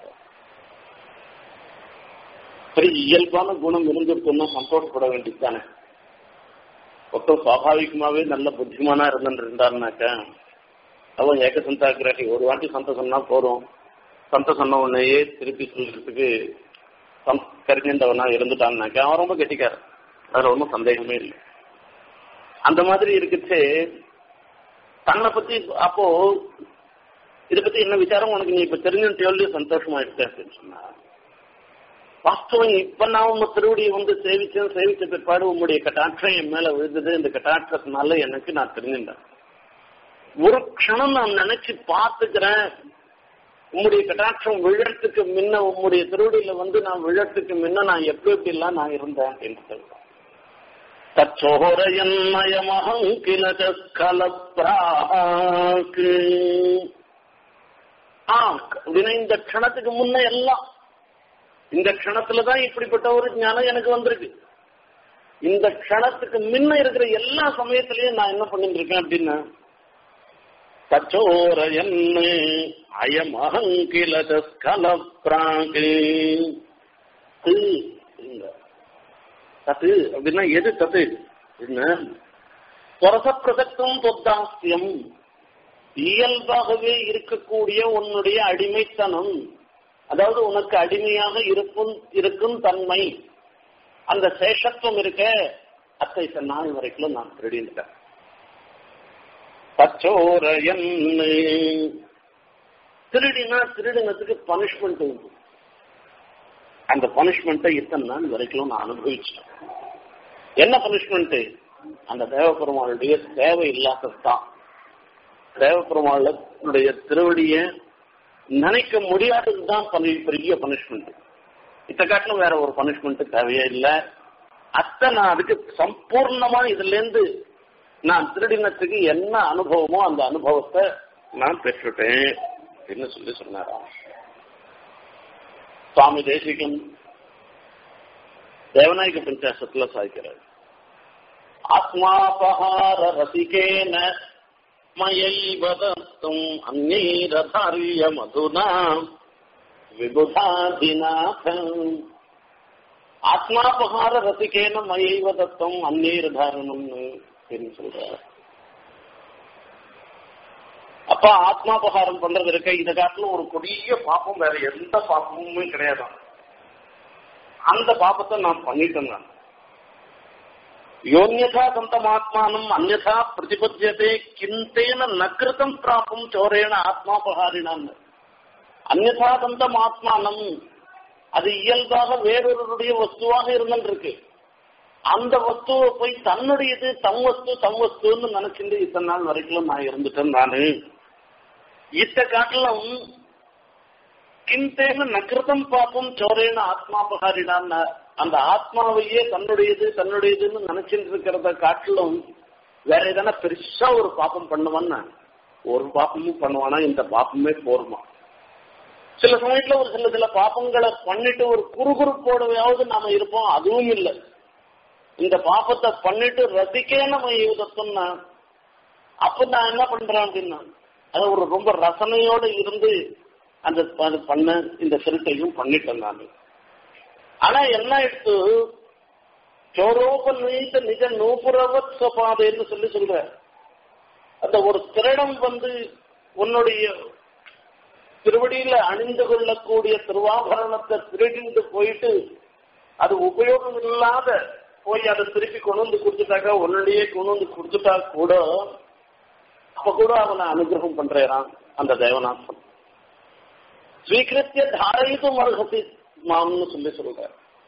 சரி இயல்பான குணம் இருந்திருக்குன்னா சந்தோஷப்பட வேண்டியதுதானே ஒருத்தர் சுவாபாவிகமாவே நல்ல புத்திமானா இருந்துட்டு இருந்தாருனாக்கா அவன் ஏக சந்தாகிரகி ஒரு வாட்டி சந்த சொன்னா போறோம் சந்த சொன்ன உடனேயே திருப்பி சொல்றதுக்கு கரிஞ்சந்தவனா இருந்துட்டான்னாக்கா அவன் ரொம்ப கெட்டிக்கார அதுல ஒன்றும் சந்தேகமே இல்லை அந்த மாதிரி இருக்குச்சு தன்னை பத்தி அப்போ இதை பத்தி என்ன விசாரம் உனக்கு நீ இப்ப தெரிஞ்சுட்டு சந்தோஷமா இருக்க அப்படின்னு சொன்னா வாஸ்தவம் இப்ப நான் உங்க திருவடியை வந்து சேவிச்சேன் சேவிச்ச பிற்பாடு உங்களுடைய கட்டாட்சம் என் மேல விழுந்தது இந்த கட்டாட்சத்தினால எனக்கு நான் தெரிஞ்சுட்டேன் ஒரு க்ஷணம் நான் நினைச்சு பார்த்துக்கிறேன் உம்முடைய கட்டாட்சம் விழறதுக்கு முன்ன உம்முடைய திருவடியில வந்து நான் விழறதுக்கு முன்ன நான் எப்படி எப்படி எல்லாம் நான் இருந்தேன் அப்படின்னு சொல்றேன் தச்சோரயன்மயமகம் கிலக கலப்ராக்கு ஆ அப்படின்னா இந்த க்ஷணத்துக்கு முன்ன எல்லாம் இந்த க்ஷணத்துலதான் இப்படிப்பட்ட ஒரு ஞானம் எனக்கு வந்திருக்கு இந்த க்ஷணத்துக்கு முன்ன இருக்கிற எல்லா சமயத்திலயும் நான் என்ன பண்ணிட்டு இருக்கேன் அப்படின்னா தச்சோரயன் அயமஹங்கில ஸ்கல பிராகு தத்து அப்படின்னா எது தத்து என்ன புரச பிரசக்தம் தொத்தாஸ்தியம் இயல்பாகவே இருக்கக்கூடிய உன்னுடைய அடிமைத்தனம் அதாவது உனக்கு அடிமையாக இருக்கும் இருக்கும் தன்மை அந்த சேஷத்துவம் இருக்க அத்தை நாள் வரைக்கும் நான் திருடிட்டேன் பச்சோரையன் திருடினா திருடினத்துக்கு பனிஷ்மெண்ட் உண்டு அந்த பனிஷ்மெண்ட்டை இத்தனை நாள் வரைக்கும் நான் அனுபவிச்சிட்டேன் என்ன பனிஷ்மெண்ட் அந்த தேவபெருமாளுடைய தேவை இல்லாததுதான் தேவபெருமாளுடைய திருவடிய நினைக்க முடியாததுதான் பெரிய பனிஷ்மெண்ட் இத்த காட்டிலும் வேற ஒரு பனிஷ்மெண்ட் தேவையே இல்லை அத்தை நான் அதுக்கு சம்பூர்ணமா இதுல இருந்து நான் திருடினத்துக்கு என்ன அனுபவமோ அந்த அனுபவத்தை நான் பெற்றுட்டேன் அப்படின்னு சொல்லி சொன்னாராம் சுவாமி தேசிகன் தேவநாயக பஞ்சாசத்துல சாய்க்கிறார் ஆத்மாபகார ரசிகேன மயைவ தத்தும் அந்நீரதாரிய மதுனா விபுதாதிநாதம் ஆத்மாபகார ரசிகேன மயைவ தத்துவம் அந்நீர் தாரணம்னு அப்படின்னு சொல்றாரு அப்ப ஆத்மாபகாரம் பண்றது இருக்க இதை காட்டிலும் ஒரு கொடிய பாப்பம் வேற எந்த பாப்பமுமே கிடையாது அந்த பாப்பத்தை நான் பண்ணிட்டேன் நான் யோன்யதா சந்தம் ஆத்மானம் அந்நதா பிரதிபத்தியதே கிந்தேன நக்கிருத்தம் பிராப்பும் சோரேன ஆத்மாபகாரினான் அந்நதா சந்தம் ஆத்மானம் அது இயல்பாக வேறொருடைய வஸ்துவாக இருந்துருக்கு அந்த வஸ்துவை போய் தன்னுடையது தம் வஸ்து தம் வஸ்துன்னு நினைச்சிட்டு இத்தனை நாள் வரைக்கும் நான் இருந்துட்டேன் நானு இத்த காட்டிலும் கிந்தேன நகிருதம் பாப்பம் சோரேன ஆத்மாபகாரிடான் அந்த ஆத்மாவையே தன்னுடையது தன்னுடையதுன்னு நினைச்சிட்டு இருக்கிறத காட்டிலும் வேற எதனா பெருசா ஒரு பாப்பம் பண்ணுவான்னா ஒரு பாப்பமும் பண்ணுவானா இந்த பாப்பமே போருமா சில சமயத்துல ஒரு சில சில பாப்பங்களை பண்ணிட்டு ஒரு குறுகுறுப்போடவையாவது நாம இருப்போம் அதுவும் இல்லை இந்த பாப்பத்தை பண்ணிட்டு ரசிக்கே நம்ம யூதத்தம்னா அப்ப நான் என்ன பண்றேன் அப்படின்னா அது ஒரு ரொம்ப ரசனையோட இருந்து அந்த பண்ண இந்த திருட்டையும் பண்ணிட்டேன் நான் ஆனா என்ன எடுத்து சோரோப நீத்த நிஜ நூபுரவத் சபாதேன்னு சொல்லி சொல்ற அந்த ஒரு திருடம் வந்து உன்னுடைய திருவடியில அணிந்து கொள்ளக்கூடிய திருவாபரணத்தை திருடிண்டு போயிட்டு அது உபயோகம் இல்லாத போய் அதை திருப்பி கொண்டு வந்து கொடுத்துட்டாக்கா உன்னுடைய கொண்டு வந்து கொடுத்துட்டா கூட அப்ப கூட அவனை அனுகிரகம் பண்றான் அந்த தேவநாசம் ஸ்வீகிருத்திய தாரயிதும் அருகதி மாம்னு சொல்லி சொல்ற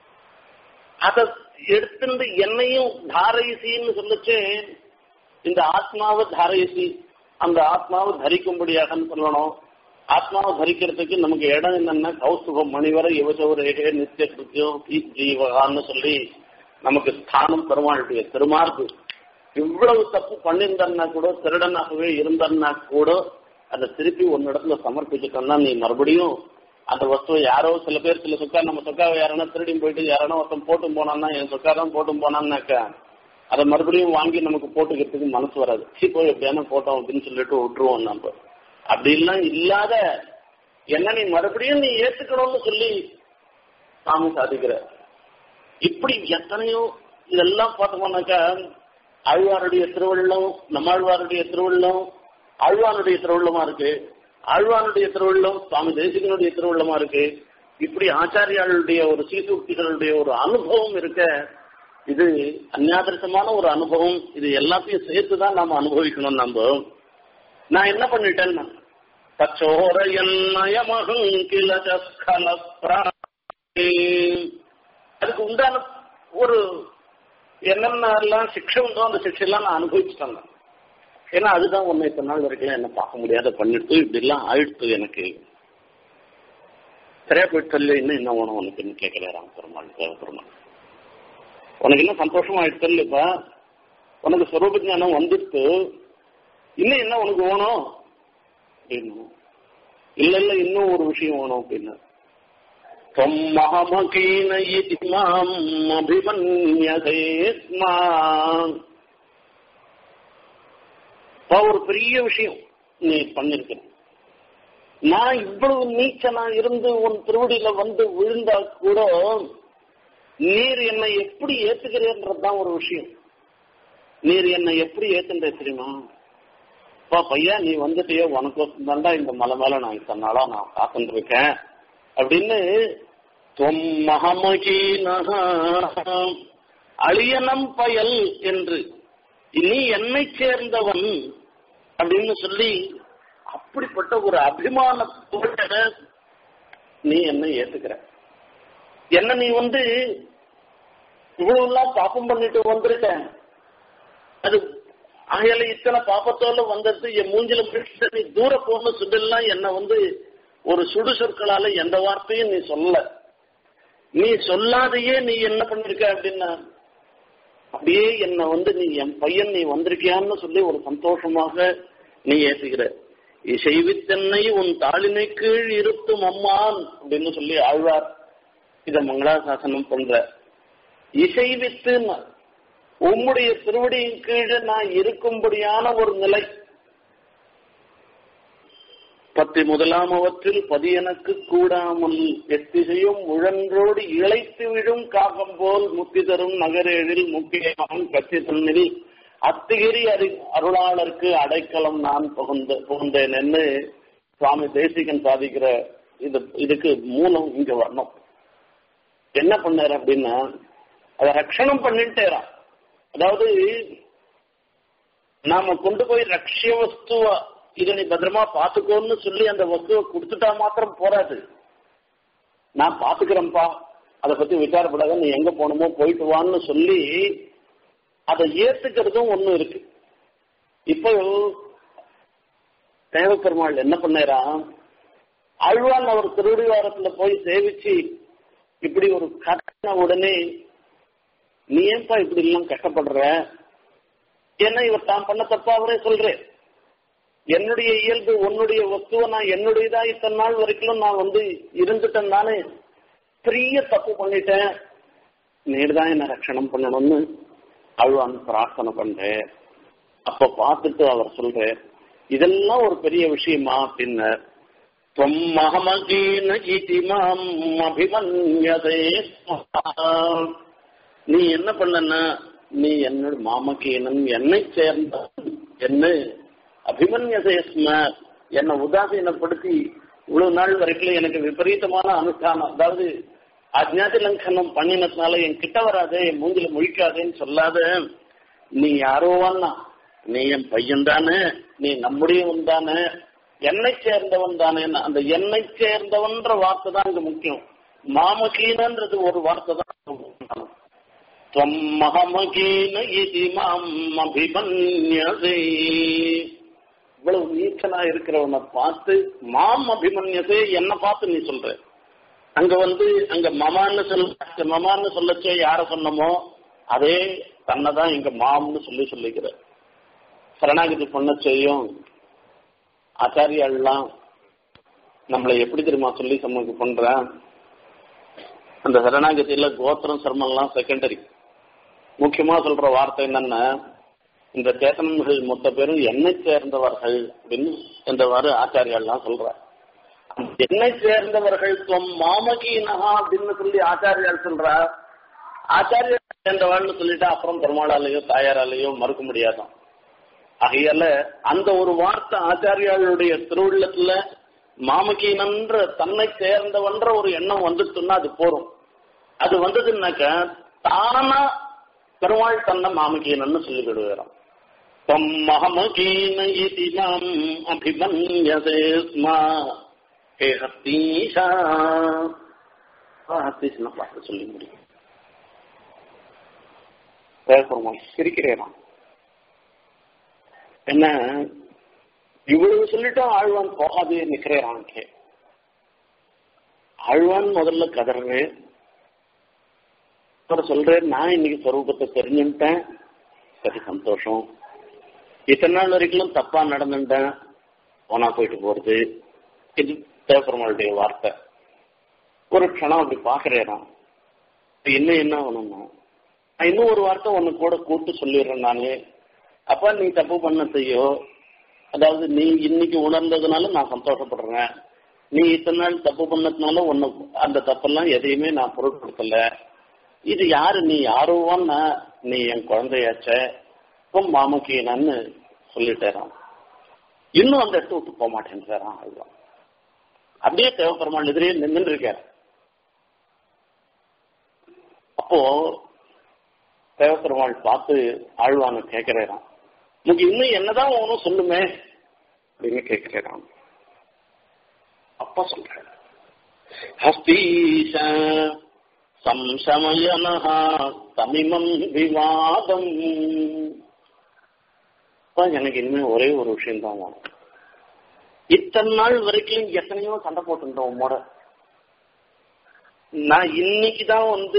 அத எடுத்துட்டு என்னையும் தாரயிசின்னு சொல்லிச்சு இந்த ஆத்மாவை தாரயிசி அந்த ஆத்மாவை தரிக்கும்படியாக சொல்லணும் ஆத்மாவை தரிக்கிறதுக்கு நமக்கு இடம் என்னன்னா கௌசுபம் மணிவரை யுவசவரேகே நித்திய கிருத்தியம் ஜீவகான்னு சொல்லி நமக்கு ஸ்தானம் பெருமாளுடைய திருமார்பு இவ்வளவு தப்பு பண்ணியிருந்தன்னா கூட திருடனாகவே இருந்தன்னா கூட அதை திருப்பி ஒன்னிடத்துல சமர்ப்பிச்சுட்டோம்னா நீ மறுபடியும் அந்த வஸ்துவை யாரோ சில பேர் சில சொக்கா நம்ம சொக்காவை யாரனா திருடி போயிட்டு யாரானா ஒருத்தன் போட்டும் போனான்னா என் சொக்கா தான் போட்டும் போனான்னாக்கா அதை மறுபடியும் வாங்கி நமக்கு போட்டுக்கிறதுக்கு மனசு வராது சீ போய் எப்படியான போட்டோம் அப்படின்னு சொல்லிட்டு விட்டுருவோம் நம்ம அப்படி எல்லாம் இல்லாத என்ன நீ மறுபடியும் நீ ஏத்துக்கணும்னு சொல்லி சாமி சாதிக்கிற இப்படி எத்தனையோ இதெல்லாம் பார்த்தோம்னாக்கா ஆழ்வாருடைய திருவள்ளம் நம்மாழ்வாருடைய திருவள்ளம் ஆழ்வானுடைய திருவள்ளமா இருக்கு ஆழ்வானுடைய திருவள்ளம் சுவாமி தேசிகனுடைய திருவள்ளமா இருக்கு இப்படி ஆச்சாரியாளுடைய ஒரு சீசூக்திகளுடைய ஒரு அனுபவம் இருக்க இது அந்நாதர்சமான ஒரு அனுபவம் இது எல்லாத்தையும் சேர்த்து தான் நாம அனுபவிக்கணும் நம்ம நான் என்ன பண்ணிட்டேன்னா தச்சோரயன்மயமகம் கிள அதுக்கு உண்டான ஒரு என்னென்ன எல்லாம் சிக்ஷை உண்டோ அந்த சிக்ஷையெல்லாம் நான் அனுபவிச்சுட்டேன் ஏன்னா அதுதான் ஒன்னு இத்தனை நாள் வரைக்கும் என்ன பார்க்க முடியாத பண்ணிட்டு இப்படி எல்லாம் ஆயிடுத்து எனக்கு சரியா போயிட்டு சொல்லி இன்னும் என்ன வேணும் உனக்கு என்ன கேட்கல ராம பெருமாள் தேவ பெருமாள் உனக்கு என்ன சந்தோஷமா ஆயிடுச்சு இல்லப்பா உனக்கு ஸ்வரூப ஞானம் வந்துட்டு இன்னும் என்ன உனக்கு வேணும் அப்படின்னு இல்ல இல்ல இன்னும் ஒரு விஷயம் வேணும் அப்படின்னு त्वमहमकीन इति माम् அபிமன்யதே ஸ்மா ஒரு பெரிய விஷயம் நீ பண்ணிருக்க நான் இவ்வளவு நீச்சனா இருந்து உன் திருவடியில வந்து விழுந்தா கூட நீர் என்னை எப்படி ஏத்துக்கிறேன்றதுதான் ஒரு விஷயம் நீர் என்னை எப்படி ஏத்துன்ற தெரியுமா அப்பா பையா நீ வந்துட்டியோ உனக்கு தாண்டா இந்த மலை மேல நான் இத்தனை நாளா நான் காத்துட்டு இருக்கேன் அப்படின்னு தொம்மகமகீனஹா அழியனம் பயல் என்று நீ என்னை சேர்ந்தவன் அப்படின்னு சொல்லி அப்படிப்பட்ட ஒரு அபிமானத்தோட நீ என்ன ஏத்துக்கிற என்ன நீ வந்து இவ்வளவு எல்லாம் பாப்பம் பண்ணிட்டு வந்திருக்க அது ஆகையால இத்தனை பாப்பத்தோட வந்தது என் மூஞ்சில பிடிச்ச நீ தூர போகணும் சொல்லலாம் என்ன வந்து ஒரு சுடு சொற்களால எந்த வார்த்தையும் நீ சொல்லல நீ சொல்லாதையே நீ என்ன பண்ணிருக்க அப்படின்னா அப்படியே என்ன வந்து நீ என் பையன் நீ வந்திருக்கியான்னு சொல்லி ஒரு சந்தோஷமாக நீ ஏத்துக்கிற இசைவித்தன்னை உன் தாளினை கீழ் இருத்தும் அம்மான் அப்படின்னு சொல்லி ஆழ்வார் இத மங்களாசாசனம் பண்ற இசைவித்து உம்முடைய திருவடியின் கீழே நான் இருக்கும்படியான ஒரு நிலை பத்தி முதலாமவற்றில் பதியனக்கு கூடாமல் எத்திசையும் உழன்றோடு இழைத்து விழும் காகம் போல் முத்தி தரும் நகரேழில் முக்கியமாக கட்சி தன்னில் அத்திகிரி அறி அருளாளருக்கு அடைக்கலம் நான் புகுந்த புகுந்தேன் என்று சுவாமி தேசிகன் சாதிக்கிற இது இதுக்கு மூலம் இங்க வரணும் என்ன பண்ணாரு அப்படின்னா அதை ரட்சணம் பண்ணிட்டேறான் அதாவது நாம கொண்டு போய் ரஷ்ய வஸ்துவ இதை நீ பத்திரமா பாத்துக்கோன்னு சொல்லி அந்த வஸ்துவை கொடுத்துட்டா மாத்திரம் போராது நான் பாத்துக்கிறேன்ப்பா அதை பத்தி விசாரப்படாத நீ எங்க போகணுமோ போயிட்டு வான்னு சொல்லி அதை ஏத்துக்கிறதும் ஒண்ணு இருக்கு இப்போ தேவப்பெருமாள் என்ன பண்ணாரா அழ்வான் அவர் திருடிவாரத்துல போய் சேவிச்சு இப்படி ஒரு கட்டண உடனே நீ ஏன்பா இப்படி எல்லாம் கஷ்டப்படுற என்ன இவர் தான் பண்ண தப்பா அவரே சொல்றேன் என்னுடைய இயல்பு உன்னுடைய வஸ்துவை நான் என்னுடையதா இத்தனை நாள் வரைக்கும் நான் வந்து இருந்துட்டேன் நானே பெரிய தப்பு பண்ணிட்டேன் நீர்தான் என்ன ரட்சணம் பண்ணணும்னு அழுவான் பிரார்த்தனை பண்றேன் அப்ப பார்த்துட்டு அவர் சொல்றேன் இதெல்லாம் ஒரு பெரிய விஷயமா அப்படின்னு தொம்மகமகீன இதிமாம் அபிமன்யதே நீ என்ன பண்ணனா நீ என்னோட மாமகீனன் என்னை சேர்ந்த என்ன அபிமன்யதேஸ்ம என்னை உதாசீனப்படுத்தி இவ்வளவு நாள் வரைக்கும் எனக்கு விபரீதமான அனுஷ்டானம் அதாவது அஜ்ஞாதி லங்கனம் பண்ணினதுனால என் கிட்ட வராதே என் மூஞ்சில முழிக்காதேன்னு சொல்லாத நீ யாரோவான்னா நீ என் பையன் தானே நீ நம்முடையவன் தானே என்னை சேர்ந்தவன் தானே அந்த என்னை சேர்ந்தவன்ற வார்த்தை தான் இங்க முக்கியம் மாமகீனன்றது ஒரு வார்த்தை தான் மகமகீன இது மாம் அபிமன்யதே இவ்வளவு நீச்சலா இருக்கிறவனை பார்த்து மாம் அபிமன்யதே என்ன பார்த்து நீ சொல்ற அங்க வந்து அங்க மமான்னு சொல்ல மமான்னு சொல்லச்சோ யார சொன்னமோ அதே தன்னை தான் இங்க மாம்னு சொல்லி சொல்லிக்கிற சரணாகதி பண்ண செய்யும் ஆச்சாரியாள்லாம் நம்மளை எப்படி தெரியுமா சொல்லி சமக்கு பண்ற அந்த சரணாகதியில கோத்திரம் சர்மம்லாம் செகண்டரி முக்கியமா சொல்ற வார்த்தை என்னன்னா இந்த சேத்தனர்கள் மொத்த பேரும் என்னை சேர்ந்தவர்கள் அப்படின்னு என்றவாறு ஆச்சாரியாள்லாம் சொல்ற என்னை சேர்ந்தவர்கள் தொம் மாமகீனஹா அப்படின்னு சொல்லி ஆச்சாரியால் சொல்றா ஆச்சாரியா சேர்ந்தவாள்னு சொல்லிட்டா அப்புறம் பெருமாளாலேயோ தாயாராலேயோ மறுக்க முடியாதான் ஆகையால அந்த ஒரு வார்த்தை ஆச்சாரியாளுடைய திருவுள்ளத்துல மாமகீனன்ற தன்னை சேர்ந்தவன்ற ஒரு எண்ணம் வந்துட்டுன்னா அது போறோம் அது வந்ததுன்னாக்க தானா பெருமாள் தன்னை மாமகீனன்னு சொல்லிவிடுவாராம் மகமகீன இதி மாம் அபிமன்யதே ஸ்மா ஹே ஹத்தீஷா ஹத்தீஷ்னா பார்த்து சொல்லி முடியும் பெருமாள் சிரிக்கிறேன் என்ன இவ்வளவு சொல்லிட்டோம் ஆழ்வான் போகாதே நிக்கிறேன் ஆழ்வான் முதல்ல கதறேன் அவர் சொல்றேன் நான் இன்னைக்கு சொரூபத்தை தெரிஞ்சுட்டேன் சரி சந்தோஷம் இத்தனை நாள் வரைக்கும் தப்பா நடந்துட்டேன் போனா போயிட்டு போறது இது தேவப்பெருமாளுடைய வார்த்தை ஒரு க்ஷணம் அப்படி பாக்குறேன் இன்னும் என்ன ஆகணும்னா நான் இன்னும் ஒரு வார்த்தை ஒன்னு கூட கூப்பிட்டு சொல்லிடுறேன் நானு அப்பா நீ தப்பு பண்ண செய்யோ அதாவது நீ இன்னைக்கு உணர்ந்ததுனால நான் சந்தோஷப்படுறேன் நீ இத்தனை நாள் தப்பு பண்ணதுனால ஒன்னு அந்த தப்பெல்லாம் எதையுமே நான் பொருட்படுத்தல இது யாரு நீ யாரோவான்னா நீ என் குழந்தையாச்ச இப்போ மாமக்கு நான் சொல்லிட்டேறான் இன்னும் அந்த இடத்த விட்டு போக மாட்டேன்றான் அதுதான் அப்படியே தேவப்பெருமாள் எதிரே நின்று இருக்கார் அப்போ தேவப்பெருமாள் பார்த்து ஆழ்வான கேட்கிறாராம் உனக்கு இன்னும் என்னதான் ஒன்றும் சொல்லுமே அப்படின்னு கேட்கிறாராம் அப்பா சொல்ற ஹஸ்தீஷ சம்சமயனஹா தமிமம் விவாதம் எனக்கு இனிமே ஒரே ஒரு விஷயம் தான் வேணும் இத்தனை நாள் வரைக்கும் எத்தனையோ சண்டை போட்டுட்டோம் உம்மோட நான் இன்னைக்கு தான் வந்து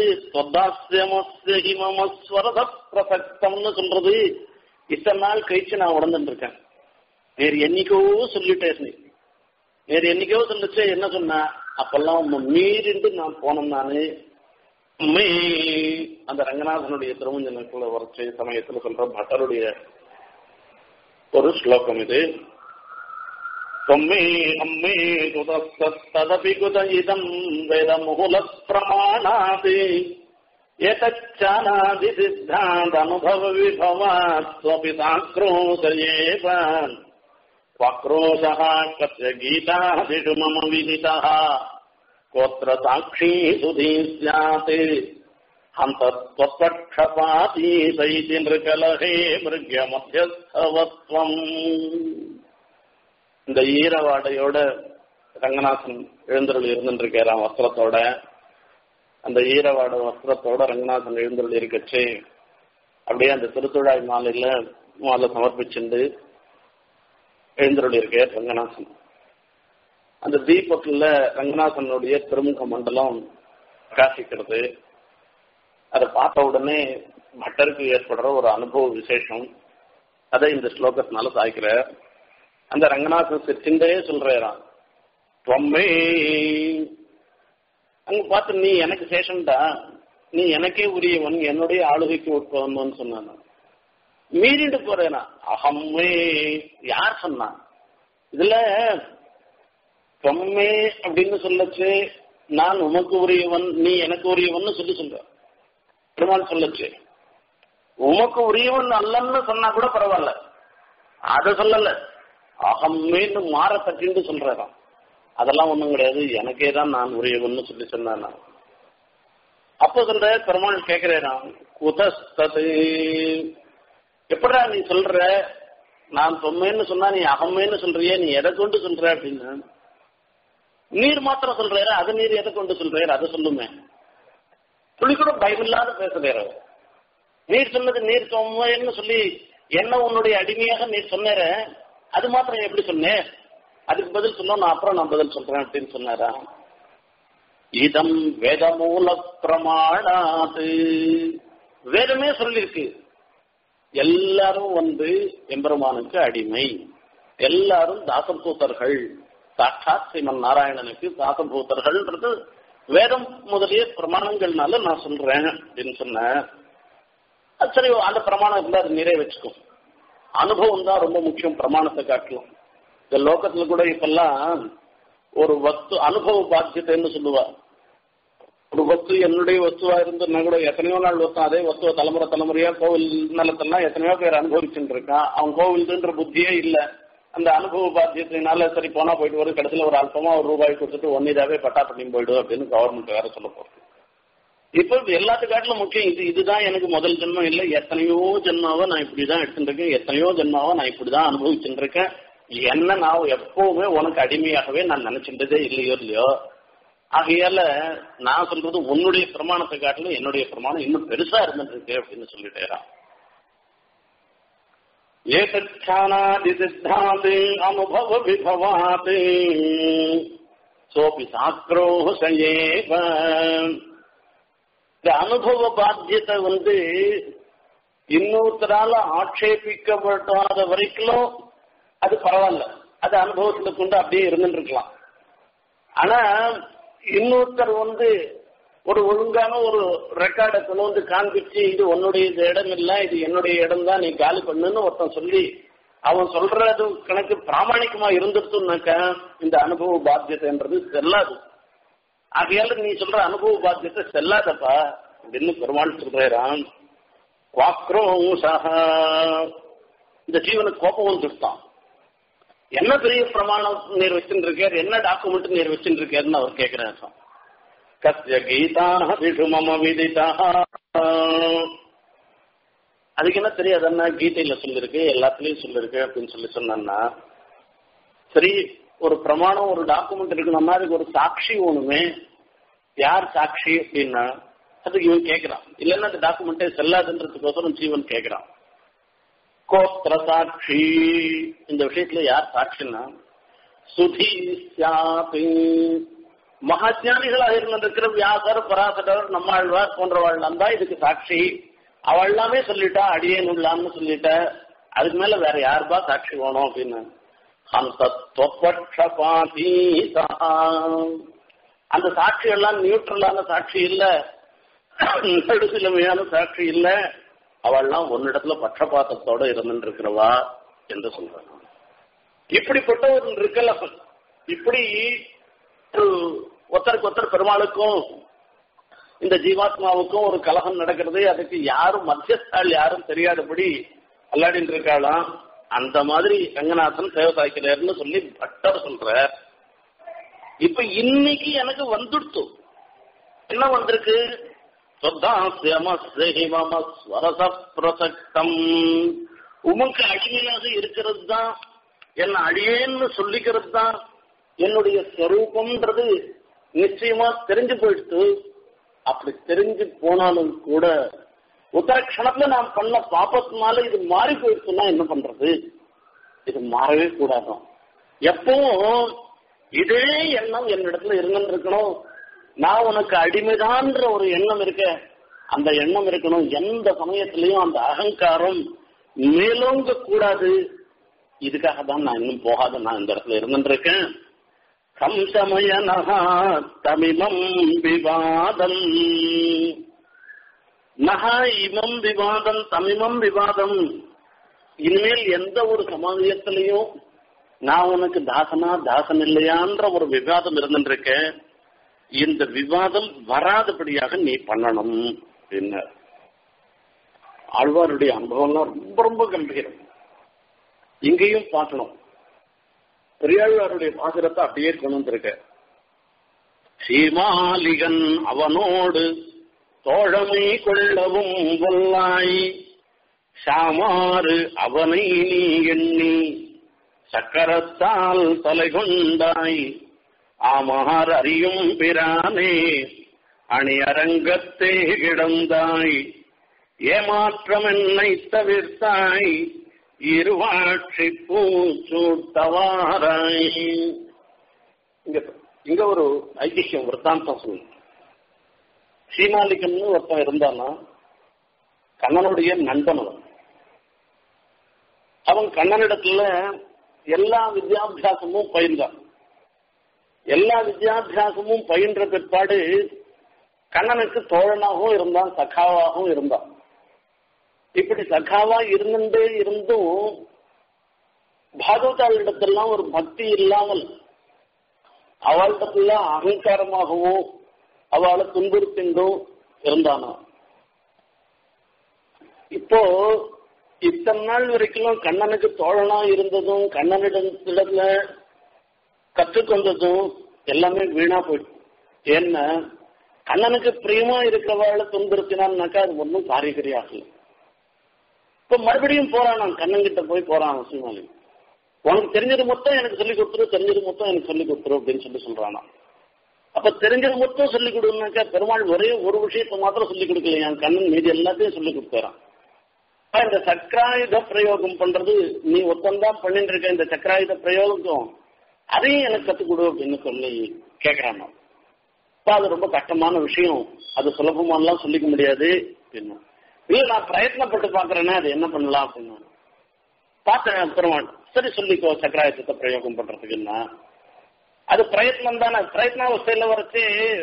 ஸ்வரத பிரசக்தம்னு சொல்றது இத்தனை நாள் கழிச்சு நான் உடந்துட்டு இருக்கேன் வேறு என்னைக்கோ சொல்லிட்டேன் நீ வேறு என்னைக்கோ சொல்லிச்சு என்ன சொன்ன அப்பெல்லாம் மீறிண்டு நான் போனேன் நானு மே அந்த ரங்கநாதனுடைய திருமஞ்சனக்குள்ள வரைச்சு சமயத்துல சொல்ற பட்டருடைய ஒரு ஸ்லோகம் இது தொம்மே அம்மே குதஸ்ததபி குத இதம் வேதமுகுல பிரமாணாதி ஏதச்சானாதி சித்தாந்தனுபவ விபவாத்வபி சாக்ரோசயேவ வாக்ரோஷः कस्य गीतादिषु मम विदितः कोऽत्र साक्षी सुधी स्यात् हन्तत्वपक्षपाती सैति नृकलहे மிருகமத்தியஸ்தவத்வம் இந்த ஈரவாடையோட ரங்கநாதன் எழுந்தருள் இருந்துருக்காராம் வஸ்திரத்தோட அந்த ஈரவாட வஸ்திரத்தோட ரங்கநாதன் எழுந்தருள் இருக்கச்சு அப்படியே அந்த திருத்துழாய் மாலையில மாலை சமர்ப்பிச்சுண்டு எழுந்தருள் இருக்கார் ரங்கநாதன் அந்த தீபத்துல ரங்கநாதனுடைய திருமுக மண்டலம் பிரகாசிக்கிறது அதை பார்த்த உடனே பட்டருக்கு ஏற்படுற ஒரு அனுபவ விசேஷம் அதை இந்த ஸ்லோகத்தினால சாய்க்கிற அந்த ரங்கநாதன் சிற்றிண்டே சொல்றாராம் தொம்மே அங்க பார்த்து நீ எனக்கு சேஷன்டா நீ எனக்கே உரியவன் என்னுடைய ஆளுகைக்கு உட்பவன் சொன்னான் மீறிட்டு போறேனா அகம்மே யார் சொன்னான் இதுல தொம்மே அப்படின்னு சொல்லச்சு நான் உமக்கு உரியவன் நீ எனக்கு உரியவன் சொல்லி சொல்ற பெருமாள் சொல்லச்சு உமக்கு உரியவன் அல்லன்னு சொன்னா கூட பரவாயில்ல அத சொல்லல அகம்மேன்னு மாற தட்டின்னு சொல்றாராம் அதெல்லாம் ஒண்ணும் கிடையாது எனக்கே தான் நான் உரியவன் சொல்லி சொன்னான் அப்போ சொல்ற பெருமாள் கேட்கிறேன் குதஸ்தது எப்படா நீ சொல்ற நான் தொம்மைன்னு சொன்னா நீ அகம்மேன்னு சொல்றிய நீ எதை கொண்டு சொல்ற அப்படின்னு நீர் மாத்திரம் சொல்றாரு அது நீர் எதை கொண்டு சொல்றாரு அதை சொல்லுமே துளி கூட பயமில்லாத பேசுறாரு நீர் சொன்னது நீர் தொம்மைன்னு சொல்லி என்ன உன்னுடைய அடிமையாக நீர் சொன்னேற அது மாத்திரம் எப்படி சொன்னேன் அதுக்கு பதில் சொன்னோம் நான் அப்புறம் நான் பதில் சொல்றேன் அப்படின்னு சொன்னாரா இதம் வேதமூல பிரமாணாது வேதமே சொல்லிருக்கு எல்லாரும் வந்து எம்பெருமானுக்கு அடிமை எல்லாரும் தாசபூத்தர்கள் சாட்சாத் ஸ்ரீமன் நாராயணனுக்கு தாசபூத்தர்கள்ன்றது வேதம் முதலிய பிரமாணங்கள்னால நான் சொல்றேன் அப்படின்னு சொன்னேன் சரி அந்த பிரமாணம் இருந்தா அது நிறைய வச்சுக்கும் அனுபவம் தான் ரொம்ப முக்கியம் பிரமாணத்தை காட்டலாம் இந்த லோகத்துல கூட இப்பெல்லாம் ஒரு வஸ்து அனுபவ பாத்தியத்தைன்னு சொல்லுவா ஒரு வஸ்து என்னுடைய வஸ்துவா இருந்துன்னா கூட எத்தனையோ நாள் வஸ்து அதே வஸ்துவ தலைமுறை தலைமுறையா கோவில் நிலத்தெல்லாம் எத்தனையோ பேர் அனுபவிச்சுட்டு இருக்கான் அவன் கோவில்ன்ற புத்தியே இல்லை அந்த அனுபவ பாத்தியத்தினால சரி போனா போயிட்டு வரும் கடைசியில் ஒரு அல்பமா ஒரு ரூபாய் கொடுத்துட்டு ஒன்னிதாவே பட்டா பண்ணி போயிடும் அப்படின்னு கவர்மெண்ட் வேற சொல்ல போறது இப்போ எல்லாத்துக்காட்டிலும் முக்கியம் இது இதுதான் எனக்கு முதல் ஜென்மம் இல்லை எத்தனையோ ஜென்மாவை நான் இப்படிதான் எடுத்துட்டு இருக்கேன் எத்தனையோ ஜென்மாவை நான் இப்படிதான் அனுபவிச்சுட்டு இருக்கேன் என்ன நான் எப்பவுமே உனக்கு அடிமையாகவே நான் நினைச்சிட்டதே இல்லையோ இல்லையோ ஆகையால நான் சொல்றது உன்னுடைய பிரமாணத்தை காட்டிலும் என்னுடைய பிரமாணம் இன்னும் பெருசா இருந்துட்டு இருக்கு அப்படின்னு சொல்லிட்டேரான் ஏதாதி சித்தாது அனுபவ விபவாத் சோபி சாக்ரோஷேவ இந்த அனுபவ பாத்தியத்தை வந்து இன்னொருத்தரால ஆட்சேபிக்கப்படாத வரைக்கும் அது பரவாயில்ல அது அனுபவத்துல கொண்டு அப்படியே இருந்துட்டு இருக்கலாம் ஆனா இன்னொருத்தர் வந்து ஒரு ஒழுங்கான ஒரு ரெக்கார்டை கொண்டு வந்து காண்பிச்சு இது உன்னுடைய இது இடம் இல்ல இது என்னுடைய இடம் தான் நீ காலி பண்ணுன்னு ஒருத்தன் சொல்லி அவன் சொல்றது கணக்கு பிராமணிகமா இருந்துட்டுனாக்க இந்த அனுபவ பாத்தியத்தைன்றது செல்லாது ஆகையால நீ சொல்ற அனுபவ பாத்தியத்தை செல்லாதப்பா அப்படின்னு பெருமாள் சொல்றான் குவாக்ரோஷா இந்த ஜீவனுக்கு கோபம் வந்துட்டான் என்ன பெரிய பிரமாணம் நீர் வச்சுட்டு இருக்கார் என்ன டாக்குமெண்ட் நீர் வச்சுட்டு இருக்காருன்னு அவர் கேட்கிறார் கத்திய கீதா விஷு மம விதிதா அதுக்கு என்ன தெரியாது என்ன கீதையில சொல்லிருக்கு எல்லாத்துலயும் சொல்லிருக்கு அப்படின்னு சொல்லி சொன்னா சரி ஒரு பிரமாணம் ஒரு டாக்குமெண்ட் இருக்கணும்னா அதுக்கு ஒரு சாட்சி ஒண்ணுமே யார் சாட்சி அப்படின்னா அதுக்கு இவன் கேட்கிறான் இல்லைன்னா அந்த டாக்குமெண்டே செல்லாதுன்றதுக்கோசரம் ஜீவன் கேட்கிறான் கோத்திர சாட்சி இந்த விஷயத்துல யார் சாட்சின்னா சுதி சாத்து மகாஜானிகளாக இருந்திருக்கிற வியாசர் பராசரர் நம்மாழ்வார் போன்றவாள் தான் இதுக்கு சாட்சி அவள் எல்லாமே சொல்லிட்டா அடியேன் உள்ளான்னு சொல்லிட்ட அதுக்கு மேல வேற யாருப்பா சாட்சி வேணும் அப்படின்னு அந்த சாட்சி எல்லாம் நியூட்ரலான சாட்சி இல்ல நடுசிலமையான சாட்சி இல்ல அவள்லாம் ஒன்னிடத்துல பட்சபாத்தத்தோட இருந்துட்டு இருக்கிறவா என்று சொல்றாங்க இப்படிப்பட்ட ஒரு இருக்கல இப்படி ஒருத்தருக்கு ஒருத்தர் பெருமாளுக்கும் இந்த ஜீவாத்மாவுக்கும் ஒரு கலகம் நடக்கிறது அதுக்கு யாரும் மத்தியஸ்தாள் யாரும் தெரியாதபடி அல்லாடின்னு இருக்காளாம் அந்த மாதிரி ரங்கநாதன் சேவை சாய்க்கிறார்னு சொல்லி பட்டர் சொல்ற இப்ப இன்னைக்கு எனக்கு வந்துடுத்து என்ன வந்திருக்கு பிரசக்தம் உமக்கு அடிமையாக இருக்கிறது தான் என்ன அடியேன்னு சொல்லிக்கிறது தான் என்னுடைய ஸ்வரூபம்ன்றது நிச்சயமா தெரிஞ்சு போயிடுத்து அப்படி தெரிஞ்சு போனாலும் கூட உத்தர க்ஷணத்துல நாம் பண்ண பாப்பத்தினால இது மாறி போயிடுச்சுன்னா என்ன பண்றது இது மாறவே கூடாதான் எப்பவும் இதே எண்ணம் என்னிடத்துல இருந்துட்டு இருக்கணும் நான் உனக்கு அடிமைதான்ற ஒரு எண்ணம் இருக்க அந்த எண்ணம் இருக்கணும் எந்த சமயத்திலையும் அந்த அகங்காரம் மேலோங்க கூடாது இதுக்காக தான் நான் இன்னும் போகாத நான் இந்த இடத்துல இருந்துட்டு இருக்கேன் கம்சமயனஹா தமிமம் விவாதம் நகா இமம் விவாதம் தமிமம் விவாதம் இனிமேல் எந்த ஒரு சமாஜத்திலையும் நான் உனக்கு தாசனா தாசன் இல்லையான்ற ஒரு விவாதம் இருந்துருக்க இந்த விவாதம் வராதபடியாக நீ பண்ணணும் அப்படின்னு ஆழ்வாருடைய அனுபவம்லாம் ரொம்ப ரொம்ப கம்பீரம் இங்கேயும் பார்க்கணும் பெரியாழ்வாருடைய பாசுரத்தை அப்படியே கொண்டு வந்திருக்க சீமாலிகன் அவனோடு தோழமை கொள்ளவும் வல்லாய் சாமாறு அவனை நீ எண்ணி சக்கரத்தால் தலை கொண்டாய் ஆமார் அறியும் பிரானே அணி அரங்கத்தே கிடந்தாய் ஏமாற்றம் என்னை தவிர்த்தாய் இருவாட்சி பூச்சூட்டவாராய் இங்க இங்க ஒரு ஐதிஹ்யம் விற்த்தாந்தம் சொல்லு சீமாலிகம்னு ஒருத்தன் இருந்தானா கண்ணனுடைய நண்பன் அவன் அவன் கண்ணனிடத்துல எல்லா வித்யாபியாசமும் பயின்றான் எல்லா வித்யாபியாசமும் பயின்ற பிற்பாடு கண்ணனுக்கு தோழனாகவும் இருந்தான் சகாவாகவும் இருந்தான் இப்படி சகாவா இருந்துட்டே இருந்தும் பாகவதாளிடத்தெல்லாம் ஒரு பக்தி இல்லாமல் அவளிடத்துல அகங்காரமாகவும் அவளை துன்புறுத்திண்டும் இருந்தானா இப்போ இத்தனை நாள் வரைக்கும் கண்ணனுக்கு தோழனா இருந்ததும் கண்ணனிடத்துல கற்றுக்கொண்டதும் எல்லாமே வீணா போயிடுச்சு ஏன்னா கண்ணனுக்கு பிரியமா இருக்கிறவாளை துன்புறுத்தினான்னாக்கா அது ஒன்றும் காரியகரி ஆகல இப்ப மறுபடியும் போறான் நான் கண்ணன்கிட்ட போய் போறான் சீமாலி உனக்கு தெரிஞ்சது மொத்தம் எனக்கு சொல்லி கொடுத்துரு தெரிஞ்சது மொத்தம் எனக்கு சொல்லி கொடுத்துரு அப்படின்னு சொல்லி சொல்றானா அப்ப தெரிஞ்சது மொத்தம் சொல்லி கொடுனாக்கா பெருமாள் ஒரே ஒரு விஷயத்தை மாத்திரம் சொல்லி கொடுக்கல என் கண்ணன் மீதி எல்லாத்தையும் சொல்லி கொடுத்துறான் இந்த சக்கராயுத பிரயோகம் பண்றது நீ ஒத்தந்தான் பண்ணிட்டு இருக்க இந்த சக்கராயுத பிரயோகம் அதையும் எனக்கு கத்துக் கொடு அப்படின்னு சொல்லி கேட்கிறான் அது ரொம்ப கஷ்டமான விஷயம் அது சுலபமானலாம் சொல்லிக்க முடியாது அப்படின்னு இல்ல நான் பிரயத்னப்பட்டு பாக்குறேன்னா அது என்ன பண்ணலாம் அப்படின்னு பார்த்தேன் பெருமாள் சரி சொல்லிக்கோ சக்கராயுதத்தை பிரயோகம் பண்றதுக்குன்னா அது பிரயத்னம் தானே பிரயத்னாவஸ்தையில வரைச்சு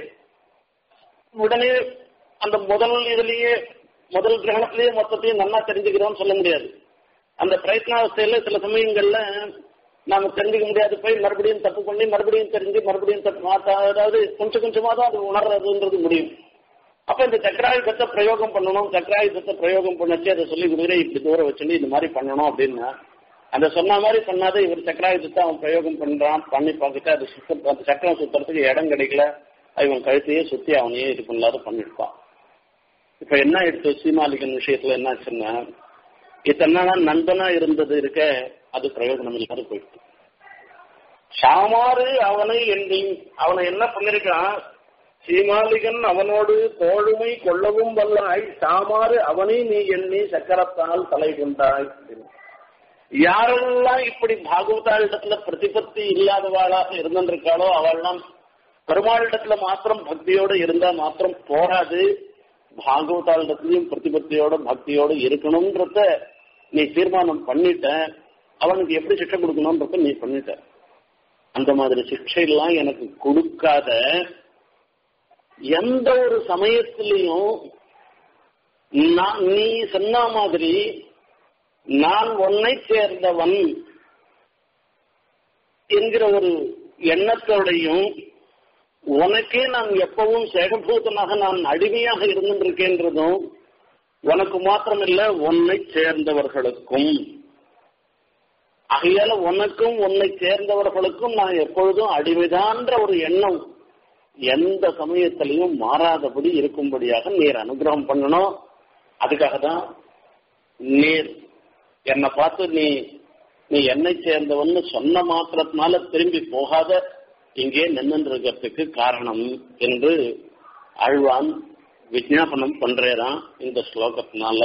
உடனே அந்த முதல் இதுலயே முதல் கிரகணத்திலேயே மொத்தத்தையும் நல்லா தெரிஞ்சுக்கிறோம்னு சொல்ல முடியாது அந்த பிரயத்னாவஸ்தையில சில சமயங்கள்ல நாம தெரிஞ்சுக்க முடியாது போய் மறுபடியும் தப்பு பண்ணி மறுபடியும் தெரிஞ்சு மறுபடியும் தப்பு மாத்தா அதாவது கொஞ்சம் கொஞ்சமா தான் அது உணர்றதுன்றது முடியும் அப்ப இந்த சக்கராயுதத்தை பிரயோகம் பண்ணணும் சக்கராயுதத்தை பிரயோகம் பண்ணச்சு அதை சொல்லி கொடுக்குறேன் இப்படி தூரம் வச்சுட்டு இந்த மாதிரி பண்ணணும் அப்படின்னா அந்த சொன்ன மாதிரி பண்ணாத இவர் சக்கராயுதத்தை அவன் பிரயோகம் பண்றான் பண்ணி பார்த்துட்டு அது சுத்த அந்த சக்கரம் சுத்துறதுக்கு இடம் கிடைக்கல இவன் கழுத்தையே சுத்தி அவனையே இது பண்ணாத பண்ணிருப்பான் இப்ப என்ன எடுத்து சீமாலிகன் விஷயத்துல என்ன ஆச்சுன்னா இத்தனை நாள் நண்பனா இருந்தது இருக்க அது பிரயோஜனம் இல்லாத போயிடுச்சு சாமாறு அவனை எண்ணி அவனை என்ன பண்ணிருக்கான் சீமாலிகன் அவனோடு தோழுமை கொள்ளவும் வல்லாய் சாமாறு அவனை நீ எண்ணி சக்கரத்தால் தலை கொண்டாய் யாரெல்லாம் இப்படி பாகவதாளிடத்துல பிரதிபத்தி இல்லாதவாளாக இருந்திருக்காளோ அவள்லாம் பெருமாளிடத்துல மாத்திரம் பக்தியோடு இருந்தா மாத்திரம் போராது பாகவதாளிடத்திலையும் பிரதிபத்தியோட பக்தியோட இருக்கணும்ன்றத நீ தீர்மானம் பண்ணிட்ட அவனுக்கு எப்படி சிக்ஷை கொடுக்கணும்ன்றத நீ பண்ணிட்ட அந்த மாதிரி சிக்ஷையெல்லாம் எனக்கு கொடுக்காத எந்த ஒரு சமயத்திலையும் நான் நீ சொன்ன மாதிரி நான் உன்னை சேர்ந்தவன் என்கிற ஒரு எண்ணத்தோடையும் உனக்கே நான் எப்பவும் சேகபூதனாக நான் அடிமையாக இருந்திருக்கேன்றதும் உனக்கு மாத்திரமில்ல உன்னை சேர்ந்தவர்களுக்கும் ஆகையால உனக்கும் உன்னை சேர்ந்தவர்களுக்கும் நான் எப்பொழுதும் அடிமைதான்ற ஒரு எண்ணம் எந்த சமயத்திலையும் மாறாதபடி இருக்கும்படியாக நீர் அனுகிரகம் பண்ணணும் அதுக்காக தான் நீர் என்னை பார்த்து நீ நீ என்னை சேர்ந்தவன்னு சொன்ன மாத்திரத்தினால திரும்பி போகாத இங்கே நின்று இருக்கிறதுக்கு காரணம் என்று அழ்வான் விஜாபனம் பண்றேதான் இந்த ஸ்லோகத்தினால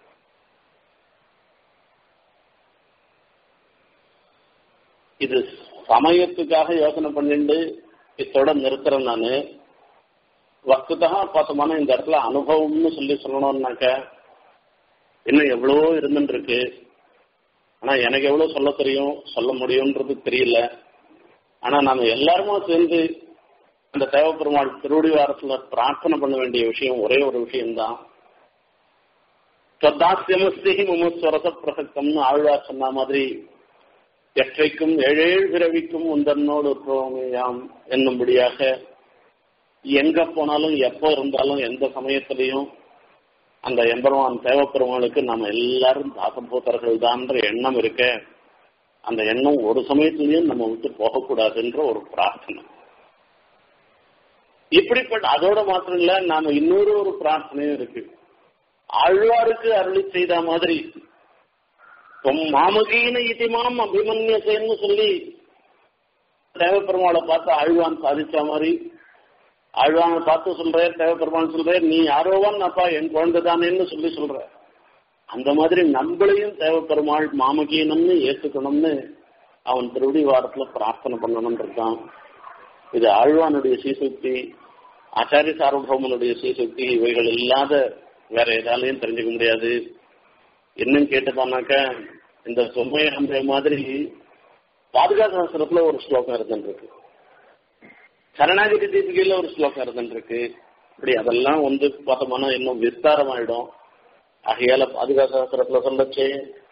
இது சமயத்துக்காக யோசனை பண்ணிட்டு இத்தோட நிறுத்துறேன் நான் வஸ்துதாக பார்த்தோம்னா இந்த இடத்துல அனுபவம்னு சொல்லி சொல்லணும்னாக்க இன்னும் எவ்வளவோ இருந்துருக்கு ஆனா எனக்கு எவ்வளவு சொல்ல தெரியும் சொல்ல முடியும்ன்றது தெரியல ஆனா நாம எல்லாருமே சேர்ந்து அந்த தேவப்பெருமாள் திருவடி வாரத்துல பிரார்த்தனை பண்ண வேண்டிய விஷயம் ஒரே ஒரு விஷயம்தான் தொத்தாசியமஸ்தி முமஸ்வரச பிரசக்தம்னு ஆழ்வார் சொன்ன மாதிரி எற்றைக்கும் ஏழேழு பிறவிக்கும் உந்தன்னோடு உற்றோமையாம் என்னும்படியாக எங்க போனாலும் எப்போ இருந்தாலும் எந்த சமயத்திலையும் அந்த எம்பெருமான் தேவப்பெருமானுக்கு நம்ம எல்லாரும் தாசபூத்தர்கள் தான்ற எண்ணம் இருக்க அந்த எண்ணம் ஒரு சமயத்திலையும் நம்ம விட்டு போகக்கூடாதுன்ற ஒரு பிரார்த்தனை இப்படிப்பட்ட அதோட மாத்திரம் இல்ல நாம இன்னொரு ஒரு பிரார்த்தனையும் இருக்கு ஆழ்வாருக்கு அருளி செய்த மாதிரி மாமகீன இதிமாம் அபிமன்யசேன்னு சொல்லி தேவப்பெருமாளை பார்த்து ஆழ்வான் சாதிச்ச மாதிரி ஆழ்வானை பார்த்து சொல்றேன் தேவப்பெருமான் சொல்றேன் நீ யாரோவான் அப்பா என் குழந்தை தானேன்னு சொல்லி சொல்ற அந்த மாதிரி நம்மளையும் தேவப்பெருமாள் மாமகீனம்னு ஏத்துக்கணும்னு அவன் திருவடி வாரத்துல பிரார்த்தனை பண்ணணும்னு இருக்கான் இது ஆழ்வானுடைய சீசுக்தி ஆச்சாரிய சார்வபௌமனுடைய சீசுக்தி இவைகள் இல்லாத வேற எதாலையும் தெரிஞ்சுக்க முடியாது இன்னும் கேட்டுப்பானாக்க இந்த சொம்மைய மாதிரி பாதுகாசாஸ்திரத்துல ஒரு ஸ்லோகம் இருந்துருக்கு சரணாகதி தீபிகையில ஒரு ஸ்லோகம் இருந்துருக்கு இப்படி அதெல்லாம் வந்து பார்த்தோம்னா இன்னும் விஸ்தாரமாயிடும் ஆகையால பாதுகாசாஸ்திரத்துல சொல்லச்சே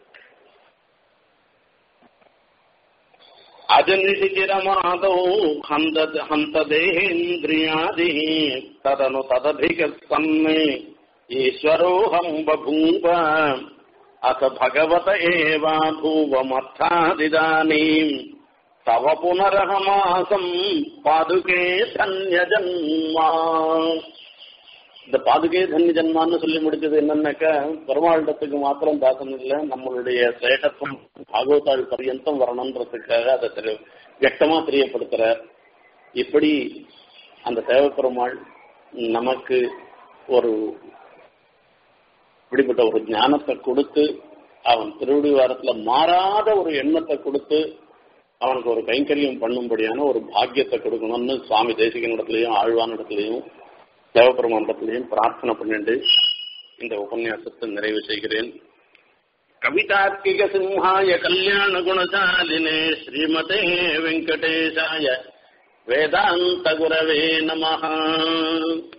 அஜநிசிரமாதோ ஹந்த ஹந்ததேந்திரியாதி ததனு ததபிகன்னே ஈஸ்வரோஹம் பபூவ அத பகவத ஏவா பூவமர்த்தாதிதானீம் தவ புனரகமாசம் பாதுகே தன்ய ஜன்மா இந்த பாதுகே தன்ய ஜன்மான்னு சொல்லி முடிச்சது என்னன்னாக்க பெருமாளிடத்துக்கு மாத்திரம் தாசம் இல்லை நம்மளுடைய சேஷத்துவம் பாகவதாள் பரியந்தம் வரணுன்றதுக்காக அதை தெரி வியக்தமா தெரியப்படுத்துறார் இப்படி அந்த தேவப்பெருமாள் நமக்கு ஒரு இப்படிப்பட்ட ஒரு ஞானத்தை கொடுத்து அவன் திருவடி வாரத்துல மாறாத ஒரு எண்ணத்தை கொடுத்து அவனுக்கு ஒரு கைங்கரியம் பண்ணும்படியான ஒரு பாக்கியத்தை கொடுக்கணும்னு சுவாமி தேசிகனிடத்திலையும் ஆழ்வானிடத்திலையும் தேவபெருமானிடத்திலையும் பிரார்த்தனை பண்ணிட்டு இந்த உபன்யாசத்தை நிறைவு செய்கிறேன் கவிதார்க்கிக சிம்ஹாய கல்யாண குணசாலினே ஸ்ரீமதே வெங்கடேசாய வேதாந்த குரவே நமஹ